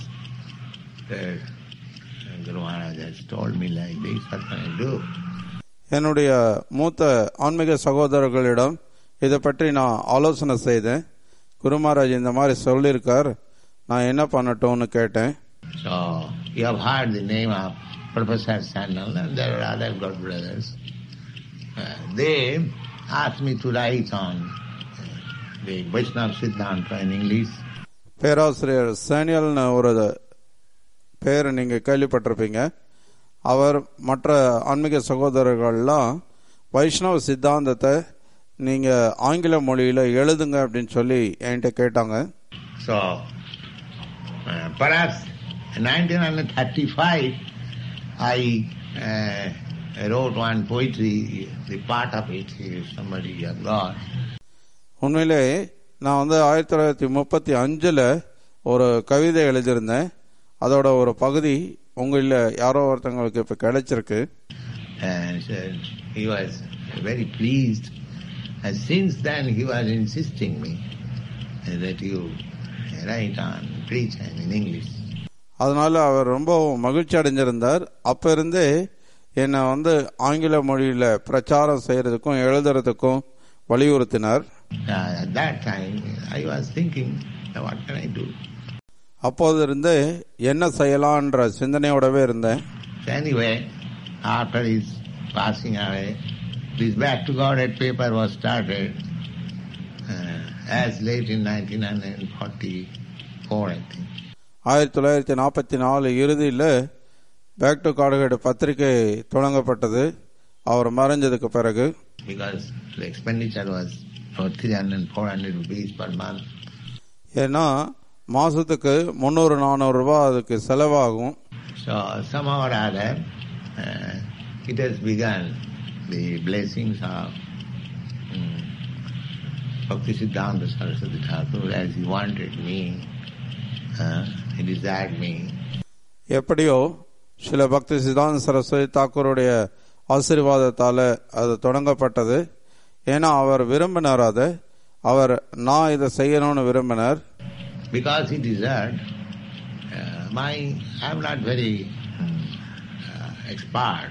That Guru Maharaj has told me like this, what can I do? என்னுடைய மூத்த ஆன்மீக சகோதரர்களிடம் இதை பற்றி நான் ஆலோசனை செய்தேன் குருமராஜ் இந்த மாதிரி சொல்லியிருக்கார் நான் என்ன பண்ணட்டும்னு கேட்டேன் So you have heard the name of Professor Sandal and there are other god brothers. Uh, they asked me to write on uh, the Vaishnava Siddhanta in English. பேராசிரியர் சேனியல்னு ஒரு பேர் நீங்க கேள்விப்பட்டிருப்பீங்க அவர் மற்ற ஆன்மீக சகோதரர்கள்லாம் வைஷ்ணவ சித்தாந்தத்தை நீங்க ஆங்கில மொழியில எழுதுங்க அப்படின்னு சொல்லி என்கிட்ட கேட்டாங்க So uh, perhaps in 1935 I uh, wrote one poetry, the part of it is somebody has got. உண்மையிலே நான் வந்து ஆயிரத்தி தொள்ளாயிரத்தி முப்பத்தி அஞ்சுல ஒரு கவிதை எழுதியிருந்தேன் அதோட ஒரு பகுதி உங்களில் யாரோ ஒருத்தங்களுக்கு இப்ப கிடைச்சிருக்கு And so he was very pleased. And since then he was insisting me that you write on, preach in English. அதனால அவர் ரொம்ப மகிழ்ச்சி அடைஞ்சிருந்தார் அப்ப இருந்தே என்னை வந்து ஆங்கில மொழியில பிரச்சாரம் செய்யறதுக்கும் எழுதுறதுக்கும் வலியுறுத்தினார் Uh, at that time I was thinking, what can I do? அப்போது இருந்தே என்ன செய்யலான்ற சிந்தனையோடவே இருந்தேன் So anyway, after his passing away, this Back to Godhead paper was started uh, as late in 1944, I think. ஆயிரத்தி தொள்ளாயிரத்தி நாற்பத்தி நாலு இறுதியில் பேக் டு காடுகேடு பத்திரிகை தொடங்கப்பட்டது அவர் மறைஞ்சதுக்கு பிறகு Because the expenditure was for 300 400 rupees per month. ஏன்னா மாசத்துக்கு முந்நூறு நானூறு ரூபாய் அதுக்கு செலவாகும் So somehow or other, uh, it has begun the blessings of um, Bhakti Siddhanta Saraswati Thakur as he wanted me, uh, he desired me. எப்படியோ சில பக்தி சிதாந்த சரஸ்வதி தாக்கூருடைய ஆசீர்வாதத்தால அது தொடங்கப்பட்டது ஏன்னா அவர் விரும்பினார் அதை அவர் நான் இதை செய்யணும்னு விரும்பினார் Because he desired, uh, my, I'm not very um, uh, expert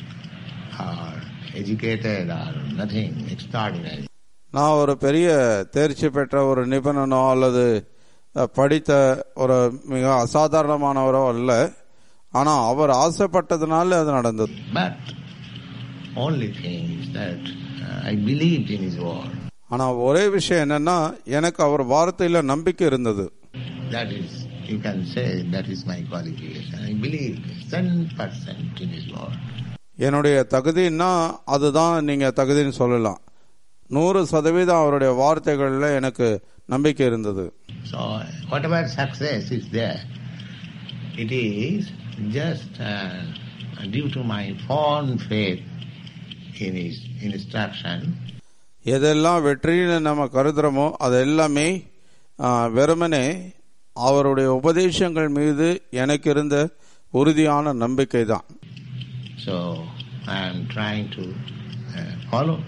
or educated or nothing extraordinary. நான் ஒரு பெரிய தேர்ச்சி பெற்ற ஒரு நிபுணனோ அல்லது அஹ், படித்த ஒரு மிக அசாதாரணமானவரோ அல்ல ஆனா அவர் ஆசைப்பட்டதுனால அது நடந்தது But only thing is that uh, I believed in his word. ஆனா ஒரே விஷயம் என்னன்னா எனக்கு அவர் வார்த்தையில நம்பிக்கை இருந்தது That is, you can say that is my qualification. I believe 10% in his word. என்னுடைய தகுதின்னா அதுதான் நீங்க தகுதின்னு சொல்லலாம் நூறு சதவீதம் அவருடைய வார்த்தைகள்ல எனக்கு நம்பிக்கை இருந்தது So whatever success is there, it is just uh, due to my fond faith in his instruction எதெல்லாம் வெற்றின்னு நம்ம கருதுறோமோ அது எல்லாமே ஆ, வெறுமனே அவருடைய உபதேசங்கள் மீது எனக்கு இருந்த உறுதியான நம்பிக்கை தான் So I am trying to uh, follow.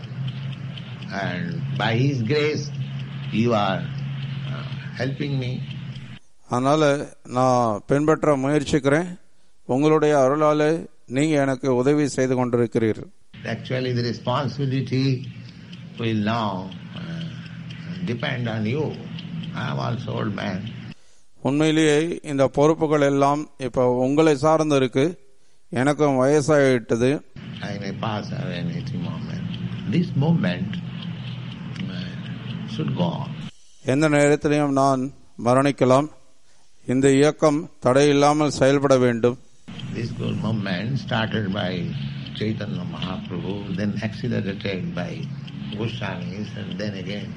And by His grace, you are uh, helping me. அதனால நான் பின்பற்ற முயற்சிக்கிறேன் உங்களுடைய அருளாலே நீங்க எனக்கு உதவி செய்து கொண்டிருக்கிறீர்கள் Actually, the responsibility will now uh, depend on you. I am also old man. உண்மையிலேயே இந்த பொறுப்புகள் எல்லாம் இப்ப உங்களை சார்ந்து இருக்கு எனக்கும் வயசாகிட்டது I may pass away in any moment. This moment uh, should go on. எந்த நேரத்திலையும் நான் மரணிக்கலாம் இந்த இயக்கம் தடையில்லாமல் செயல்பட வேண்டும் This good movement started by Chaitanya Mahaprabhu, then accelerated by Goswamis, and then again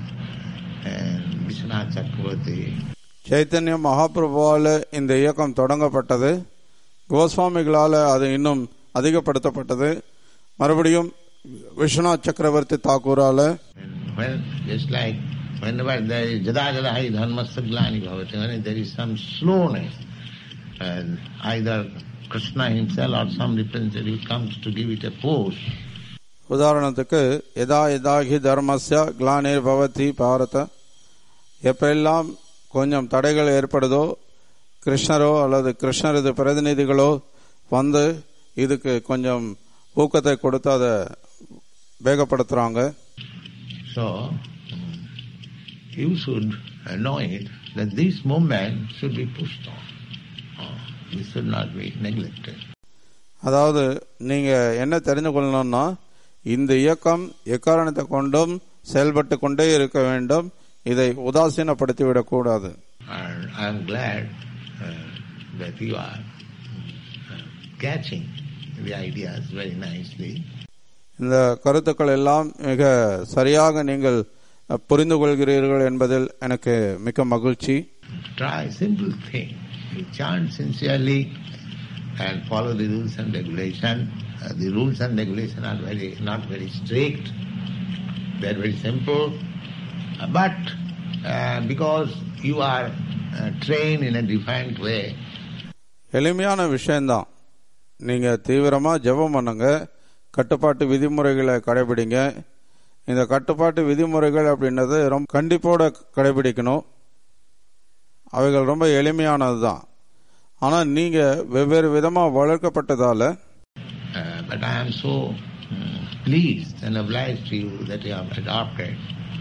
and Vishwanath Chakravarti. Chaitanya மகாபிரபுவால இந்த இயக்கம் தொடங்கப்பட்டது கோஸ்வாமிகளால அது இன்னும் அதிகப்படுத்தப்பட்டது மறுபடியும் விஸ்வநாத் சக்கரவர்த்தி தாக்கூரால And when, just like whenever there is jada jada hi dharmasya glani bhavati, when there is some slowness, and either Krishna himself or some representative comes to give it a push, உதாரணத்துக்கு எதா எதாகி தர்மஸ்ய கிளானிர் பவதி பாரத எப்பெல்லாம் கொஞ்சம் தடைகள் ஏற்படுதோ கிருஷ்ணரோ அல்லது கிருஷ்ணரது பிரதிநிதிகளோ வந்து இதுக்கு கொஞ்சம் ஊக்கத்தை கொடுத்து அதை வேகப்படுத்துறாங்க So, mm, you should uh, know it that this movement should be pushed on. Uh, This should not be neglected. அதாவது நீங்க என்ன தெரிந்து கொள்ளணும்னா இந்த இயக்கம் எக்காரணத்தை கொண்டும் செயல்பட்டு கொண்டே இருக்க வேண்டும் இதை உதாசீனப்படுத்தி விடக்கூடாது And I am glad uh, that you are uh, catching the ideas very nicely. இந்த கருத்துக்கள் எல்லாம் மிக சரியாக நீங்கள் அஹ், புரிந்து கொள்கிறீர்கள் என்பதில் எனக்கு மிக்க மகிழ்ச்சி Try simple thing. You chant sincerely and follow the rules and regulation. Uh, the rules and regulation are very not very strict. They are very simple. Uh, but uh, because you are uh, trained in a defined way, எளிமையான விஷயம்தான் நீங்க தீவிரமா ஜெபம் பண்ணுங்க கட்டுப்பாட்டு விதிமுறைகளை கடைபிடிங்க இந்த கட்டுப்பாட்டு விதிமுறைகள் அப்படின்றது ரொம்ப கண்டிப்போட கடைபிடிக்கணும் அவைகள் ரொம்ப எளிமையானது தான் ஆனா நீங்க வெவ்வேறு விதமா வளர்க்கப்பட்டதால uh, but I am so mm, pleased and obliged to you that you have adopted.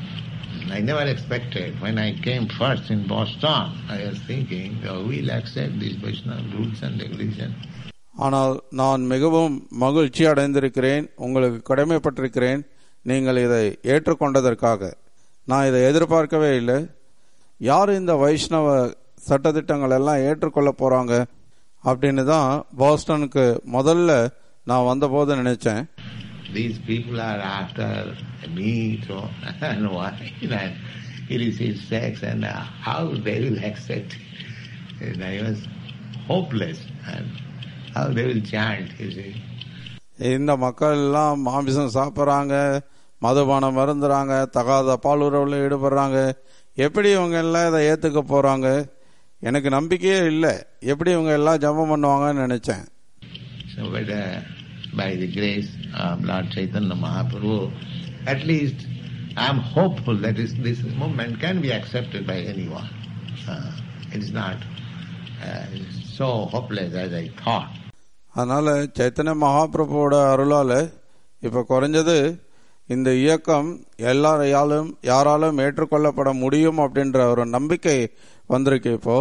I never expected when I came first in Boston, I was thinking, oh, we'll accept these Vaishnava rules and regulations. ஆனால் நான் மிகவும் மகிழ்ச்சி அடைந்திருக்கிறேன் உங்களுக்கு கடமைப்பட்டிருக்கிறேன் நீங்கள் இதை ஏற்றுக்கொண்டதற்காக நான் இதை எதிர்பார்க்கவே இல்லை யார் இந்த வைஷ்ணவ சட்டதிட்டங்கள் எல்லாம் ஏற்றுக்கொள்ள போறாங்க அப்படின்னு தான் பாஸ்டனுக்கு முதல்ல நான் வந்தபோது நினைச்சேன் These people are after meat or and wine and illicit sex and uh, how they will accept it. And I was hopeless and how they will chant, you see. இந்த மக்கள் எல்லாம் மாமிசம் சாப்பிட்றாங்க மதுபானம் மருந்துறாங்க தகாத பாலுறவுல ஈடுபடுறாங்க எப்படி இவங்க எல்லாம் இதை ஏத்துக்க போறாங்க எனக்கு நம்பிக்கையே இல்லை எப்படி இவங்க எல்லாம் ஜபம் பண்ணுவாங்கன்னு நினைச்சேன் So, but uh, by the grace of Lord Chaitanya Mahaprabhu, at least I am hopeful that this, this movement can be accepted by anyone. Uh, it is not uh, so hopeless as I thought. அதனால சைத்தன்ய மகாபிரபுவோட அருளால இப்ப குறைஞ்சது இந்த இயக்கம் எல்லாரையாலும் யாராலும் ஏற்றுக்கொள்ளப்பட முடியும் அப்படின்ற ஒரு நம்பிக்கை வந்திருக்கு இப்போ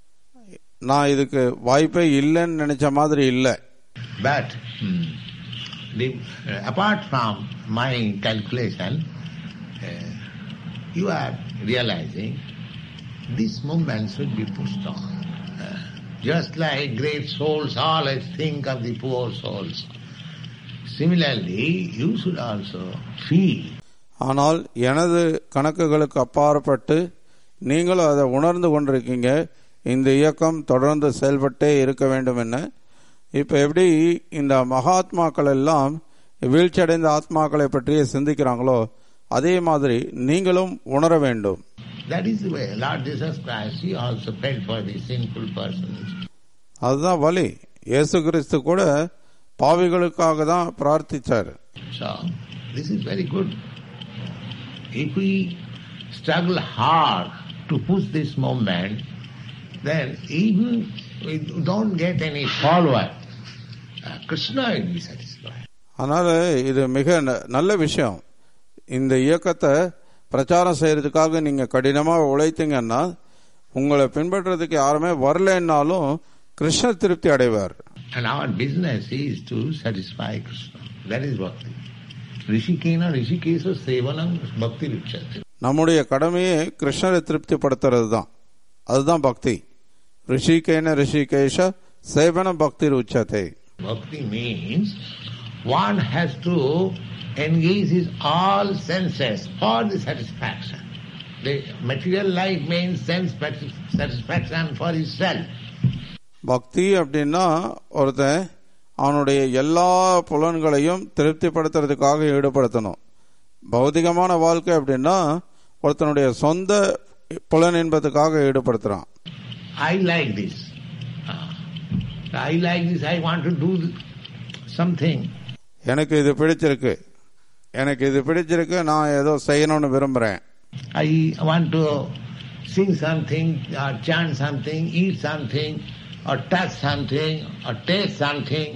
நான் இதுக்கு வாய்ப்பே இல்லைன்னு நினைச்ச மாதிரி இல்லை But hmm, the, uh, apart from my calculation, uh, you are realizing this movement should be pushed on. Uh, just like great souls always think of the poor souls. Similarly, you should also feel ஆனால் எனது கணக்குகளுக்கு அப்பாற்பட்டு நீங்களும் அதை உணர்ந்து கொண்டிருக்கீங்க இந்த இயக்கம் தொடர்ந்து செயல்பட்டே இருக்க வேண்டும் என்ன இப்ப எப்படி இந்த மகாத்மாக்கள் எல்லாம் வீழ்ச்சியடைந்த ஆத்மாக்களை பற்றியே சிந்திக்கிறாங்களோ அதே மாதிரி நீங்களும் உணர வேண்டும் that is the way. Lord Jesus Christ, He also paid for the sinful persons. அதுதான் வழி இயேசு கிறிஸ்து கூட பாவிகளுக்காக தான் பிரார்த்திச்சார் So, this is very good. If we struggle hard to push this movement, then even we don't get any follower, uh, Krishna will be satisfied. அதனால இது மிக ந- நல்ல விஷயம் இந்த இயக்கத்தை பிரச்சாரம் செய்யறதுக்காக நீங்க கடினமா உழைத்தீங்கன்னா உங்களை பின்பற்றுறதுக்கு யாருமே வரலைன்னாலும் கிருஷ்ணர் திருப்தி அடைவார் And our business is to satisfy Krishna. That is bhakti. Rishikena Rishikesa Sevanam Bhakti Ruchati. நம்முடைய கடமையே கிருஷ்ணரை திருப்திப்படுத்துறது தான் அதுதான் பக்தி ரிஷிகேன ரிஷிகேஷ சேவன பக்தி உச்சத்தை Bhakti means one has to engage his all senses for the satisfaction. The material life means sense satisfaction for himself. பக்தி அப்படின்னா ஒருத்தன் அவனுடைய எல்லா புலன்களையும் திருப்திப்படுத்துறதுக்காக ஈடுபடுத்தணும் பௌதிகமான வாழ்க்கை அப்படின்னா ஒருத்தனுடைய சொந்த புலன் என்பதுக்காக ஈடுபடுத்துறான் I like this. Ah, I like this, I want to do something. எனக்கு இது பிடிச்சிருக்கு எனக்கு இது பிடிச்சிருக்கு நான் ஏதோ செய்யணும்னு விரும்புறேன் I want to sing something, or chant something, eat something, or touch something, or taste something.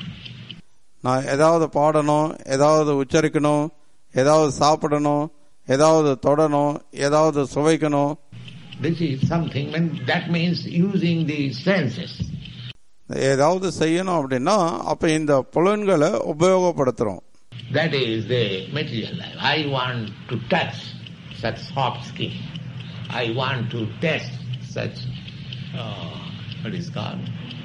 நான் ஏதாவது பாடணும் ஏதாவது உச்சரிக்கணும் ஏதாவது சாப்பிடணும் ஏதாவது தொடணும் ஏதாவது சுவைக்கணும் This is something, when that means using the senses. ஏதாவது செய்யணும் அப்படின்னா அப்ப இந்த புலன்களை உபயோகப்படுத்துறோம் That is the material life. I want to touch such soft skin. I want to taste such, uh, what is called,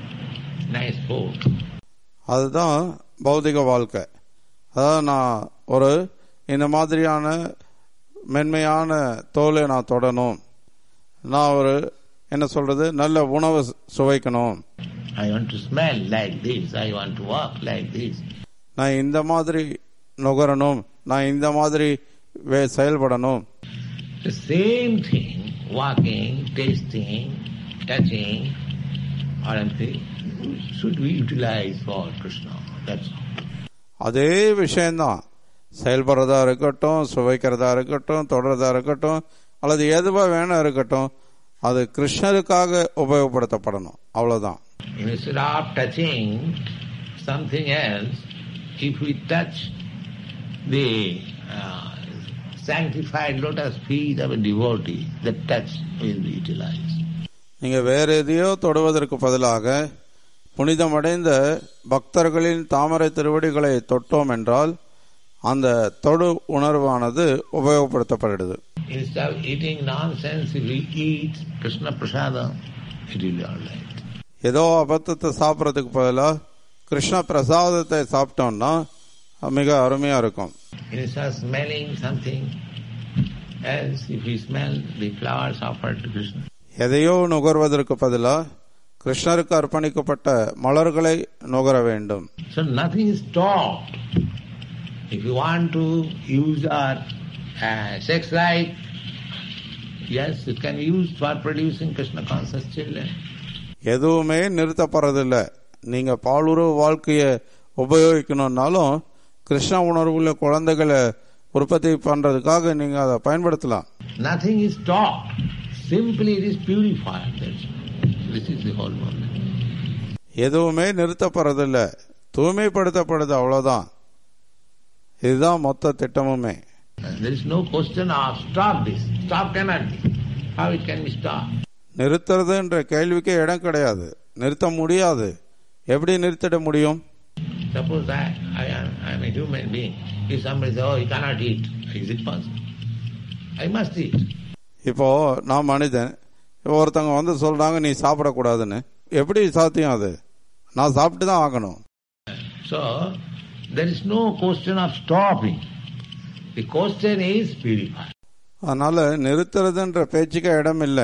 nice food. அதுதான் பௌதிக வாழ்க்கை அதாவது நான் ஒரு இந்த மாதிரியான மென்மையான தோலை நான் தொடணும் நான் ஒரு என்ன சொல்றது நல்ல உணவை சு- சுவைக்கணும் I want to smell like this. I want to walk like this. நான் இந்த மாதிரி நுகரணும் நான் இந்த மாதிரி வே- செயல்படணும் The same thing, walking, tasting, touching, or anything, should be utilized for Krishna. That's all. அதே விஷயம்தான் செயல்படுறதா இருக்கட்டும் சுவைக்கிறதா இருக்கட்டும் தொடர்றதா இருக்கட்டும் அல்லது எதுவா வேணா இருக்கட்டும் அது கிருஷ்ணருக்காக உபயோகப்படுத்தப்படணும் அவ்வளவுதான் Instead of touching something else, if we touch the uh, sanctified lotus feet of a devotee, the touch will be utilized. நீங்க வேற எதையோ தொடுவதற்கு பதிலாக புனிதமடைந்த பக்தர்களின் தாமரை திருவடிகளை தொட்டோம் என்றால் அந்த தொடு உணர்வானது உபயோகப்படுத்தப்படுது Instead of eating nonsense, if we eat Krishna Prasada, it will be all right. ஏதோ அபத்தத்தை சாப்பிட்றதுக்கு பதிலாக கிருஷ்ண பிரசாதத்தை சாப்பிட்டோம்னா மிக அருமையா இருக்கும் Instead of smelling something else, if we smell the flowers offered to Krishna, எதையோ நுகர்வதற்கு பதிலாக கிருஷ்ணருக்கு அர்ப்பணிக்கப்பட்ட மலர்களை நுகர வேண்டும் so nothing is stopped. If you want to use our uh, sex life, yes, it can be used for producing Krishna conscious children. எதுவுமே நிறுத்தப்படுறதில்ல நீங்க பாலுறவு வாழ்க்கைய உபயோகிக்கணும்னாலும் கிருஷ்ண உணர்வுள்ள குழந்தைகளை உற்பத்தி பண்றதுக்காக நீங்க அதை பயன்படுத்தலாம் Nothing is stopped. Simply it is purified. That's all. This is the whole movement. எதுவுமே நிறுத்தப்படுறதில்ல தூய்மைப்படுத்தப்படுது அவ்வளவுதான் இதுதான் மொத்த திட்டமுமே And there is no question of stop this. Stop cannot be. How it can be stopped? நிறுத்துறதுன்ற கேள்விக்கே இடம் கிடையாது நிறுத்த முடியாது எப்படி நிறுத்திட முடியும் Suppose I, I, am, I am a human being. If somebody says, oh, you cannot eat, is it possible? I must eat. இப்போ நான் மனிதன் இப்போ ஒருத்தவங்க வந்து சொல்றாங்க நீ சாப்பிடக்கூடாதுன்னு எப்படி சாத்தியம் அது நான் சாப்பிட்டு தான் ஆகணும் So, there is no question of stopping. The question is purify. அதனால நிறுத்துறதுன்ற பேச்சுக்கே இடம் இல்லை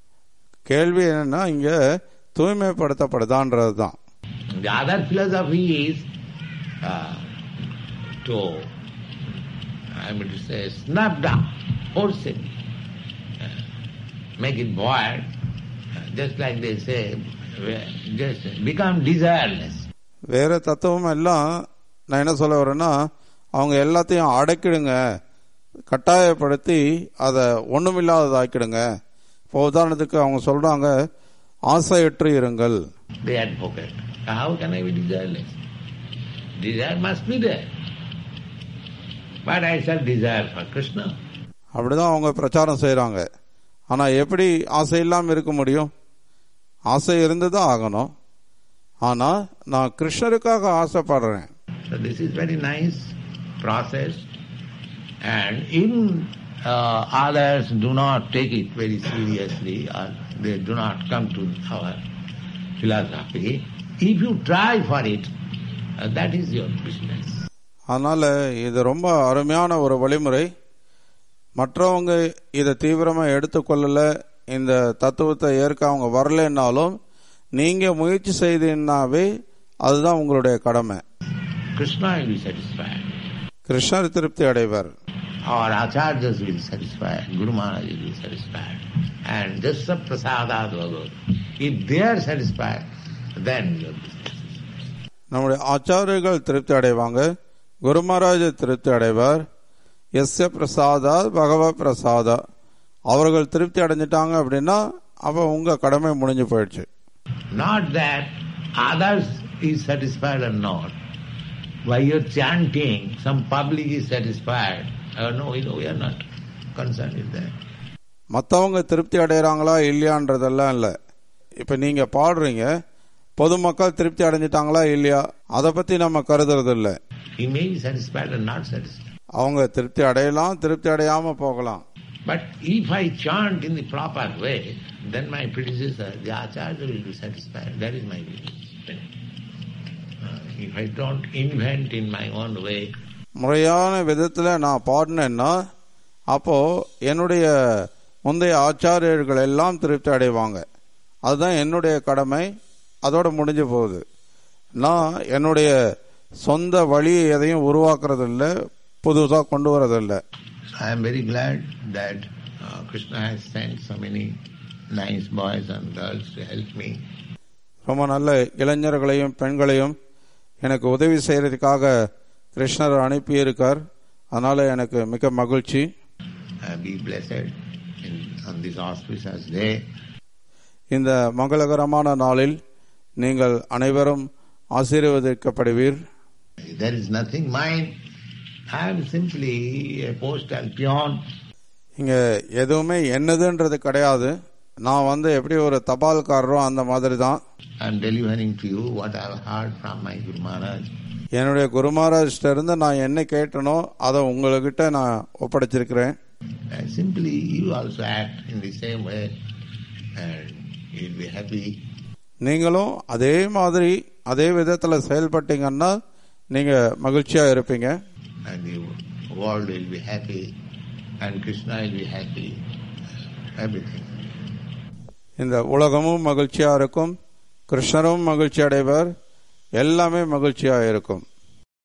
கேள்வி என்னன்னா இங்க தூய்மைப்படுத்தப்படுதான்றது தான் The other philosophy is uh, to, I mean to say, snap down, forcibly, uh, make it boil, uh, just like they say, just become desireless. வேற தத்துவம் எல்லாம் நான் என்ன சொல்ல வரேன்னா அவங்க எல்லாத்தையும் அடக்கிடுங்க கட்டாயப்படுத்தி அதை ஒண்ணுமில்லாததாக்கிடுங்க இப்போ உதாரணத்துக்கு அவங்க சொல்றாங்க ஆசையற்று இருங்கள் They advocate. How can I be desireless? Desire must be there. But I shall desire for Krishna. அப்படிதான் அவங்க பிரச்சாரம் செய்றாங்க ஆனா எப்படி ஆசை இல்லாம இருக்க முடியும் ஆசை இருந்துதான் ஆகணும் ஆனா நான் கிருஷ்ணருக்காக ஆசைப்படுறேன் So this is very nice process. And even uh, others do not take it very seriously or they do not come to our philosophy. If you try for it, uh, that is your business. அதனால இது ரொம்ப அருமையான ஒரு வழிமுறை மற்றவங்க இதை தீவிரமா எடுத்துக்கொள்ளல இந்த தத்துவத்தை ஏற்க அவங்க வரலைன்னாலும் நீங்க முயற்சி செய்தீங்கன்னாவே அதுதான் உங்களுடைய கடமை Krishna will be satisfied. கிருஷ்ணர் திருப்தி அடைவர் Our acharyas will be satisfied. Guru Maharaj will be satisfied. And just a prasadad bhagavat. If they are satisfied, then your business is நம்முடைய ஆச்சாரியர்கள் திருப்தி அடைவாங்க குருமராஜ திருப்தி அடைவார் எஸ்ய பிரசாதா பகவ பிரசாதா அவர்கள் திருப்தி அடைஞ்சிட்டாங்க அப்படின்னா அப்ப உங்க கடமை முடிஞ்சு போயிடுச்சு Not that others is satisfied or not. By your chanting, some public is satisfied. Uh, no, we, we are not concerned with that. மற்றவங்க திருப்தி அடைகிறாங்களா இல்லையான்றதெல்லாம் இல்லை இப்போ நீங்க பாடுறீங்க பொதுமக்கள் திருப்தி அடைஞ்சிட்டாங்களா இல்லையா அதை பத்தி நம்ம கருதுறது இல்லை He may be satisfied or not satisfied. அவங்க திருப்தி அடையலாம் திருப்தி அடையாம போகலாம் But if I chant in the proper way, then my predecessor, the Acharya will be satisfied. That is my belief. Uh, if I don't invent in my own way, முறையான விதத்துல நான் பாடினேன்னா அப்போ என்னுடைய முந்தைய ஆச்சாரியர்கள் எல்லாம் திருப்தி அடைவாங்க அதுதான் என்னுடைய கடமை அதோட முடிஞ்சு போகுது நான் என்னுடைய சொந்த வழியை எதையும் உருவாக்குறது இல்ல புதுசா கொண்டு வரதில்லை so I am very glad that uh, Krishna has sent so many nice boys and girls to help me. ரொம்ப நல்ல இளைஞர்களையும் பெண்களையும் எனக்கு உதவி செய்யறதுக்காக கிருஷ்ணர் அனுப்பியிருக்கார் அதனால எனக்கு மிக மகிழ்ச்சி Uh, be blessed in, on this auspicious day. இந்த மங்களகரமான நாளில் நீங்கள் அனைவரும் ஆசீர்வதிக்கப்படுவீர் There is nothing mine. I am simply a postal peon. இங்க எதுவுமே என்னதுன்றது கிடையாது நான் வந்து எப்படி ஒரு தபால்காரரோ அந்த மாதிரி தான் I am delivering to you what I have heard from my Guru Maharaj. என்னுடைய குருமாராஜ்கிட்ட இருந்து நான் என்ன கேட்டனோ அதை உங்ககிட்ட நான் ஒப்படைச்சிருக்கிறேன் And simply you also act in the same way and you'll be happy. நீங்களும் அதே மாதிரி அதே விதத்துல செயல்பட்டீங்கன்னா நீங்க மகிழ்ச்சியா இருப்பீங்க and the world will be happy and Krishna will be happy. Everything. இந்த உலகமும் மகிழ்ச்சியா இருக்கும் கிருஷ்ணரும் மகிழ்ச்சி அடைவர் எல்லாமே மகிழ்ச்சியா இருக்கும்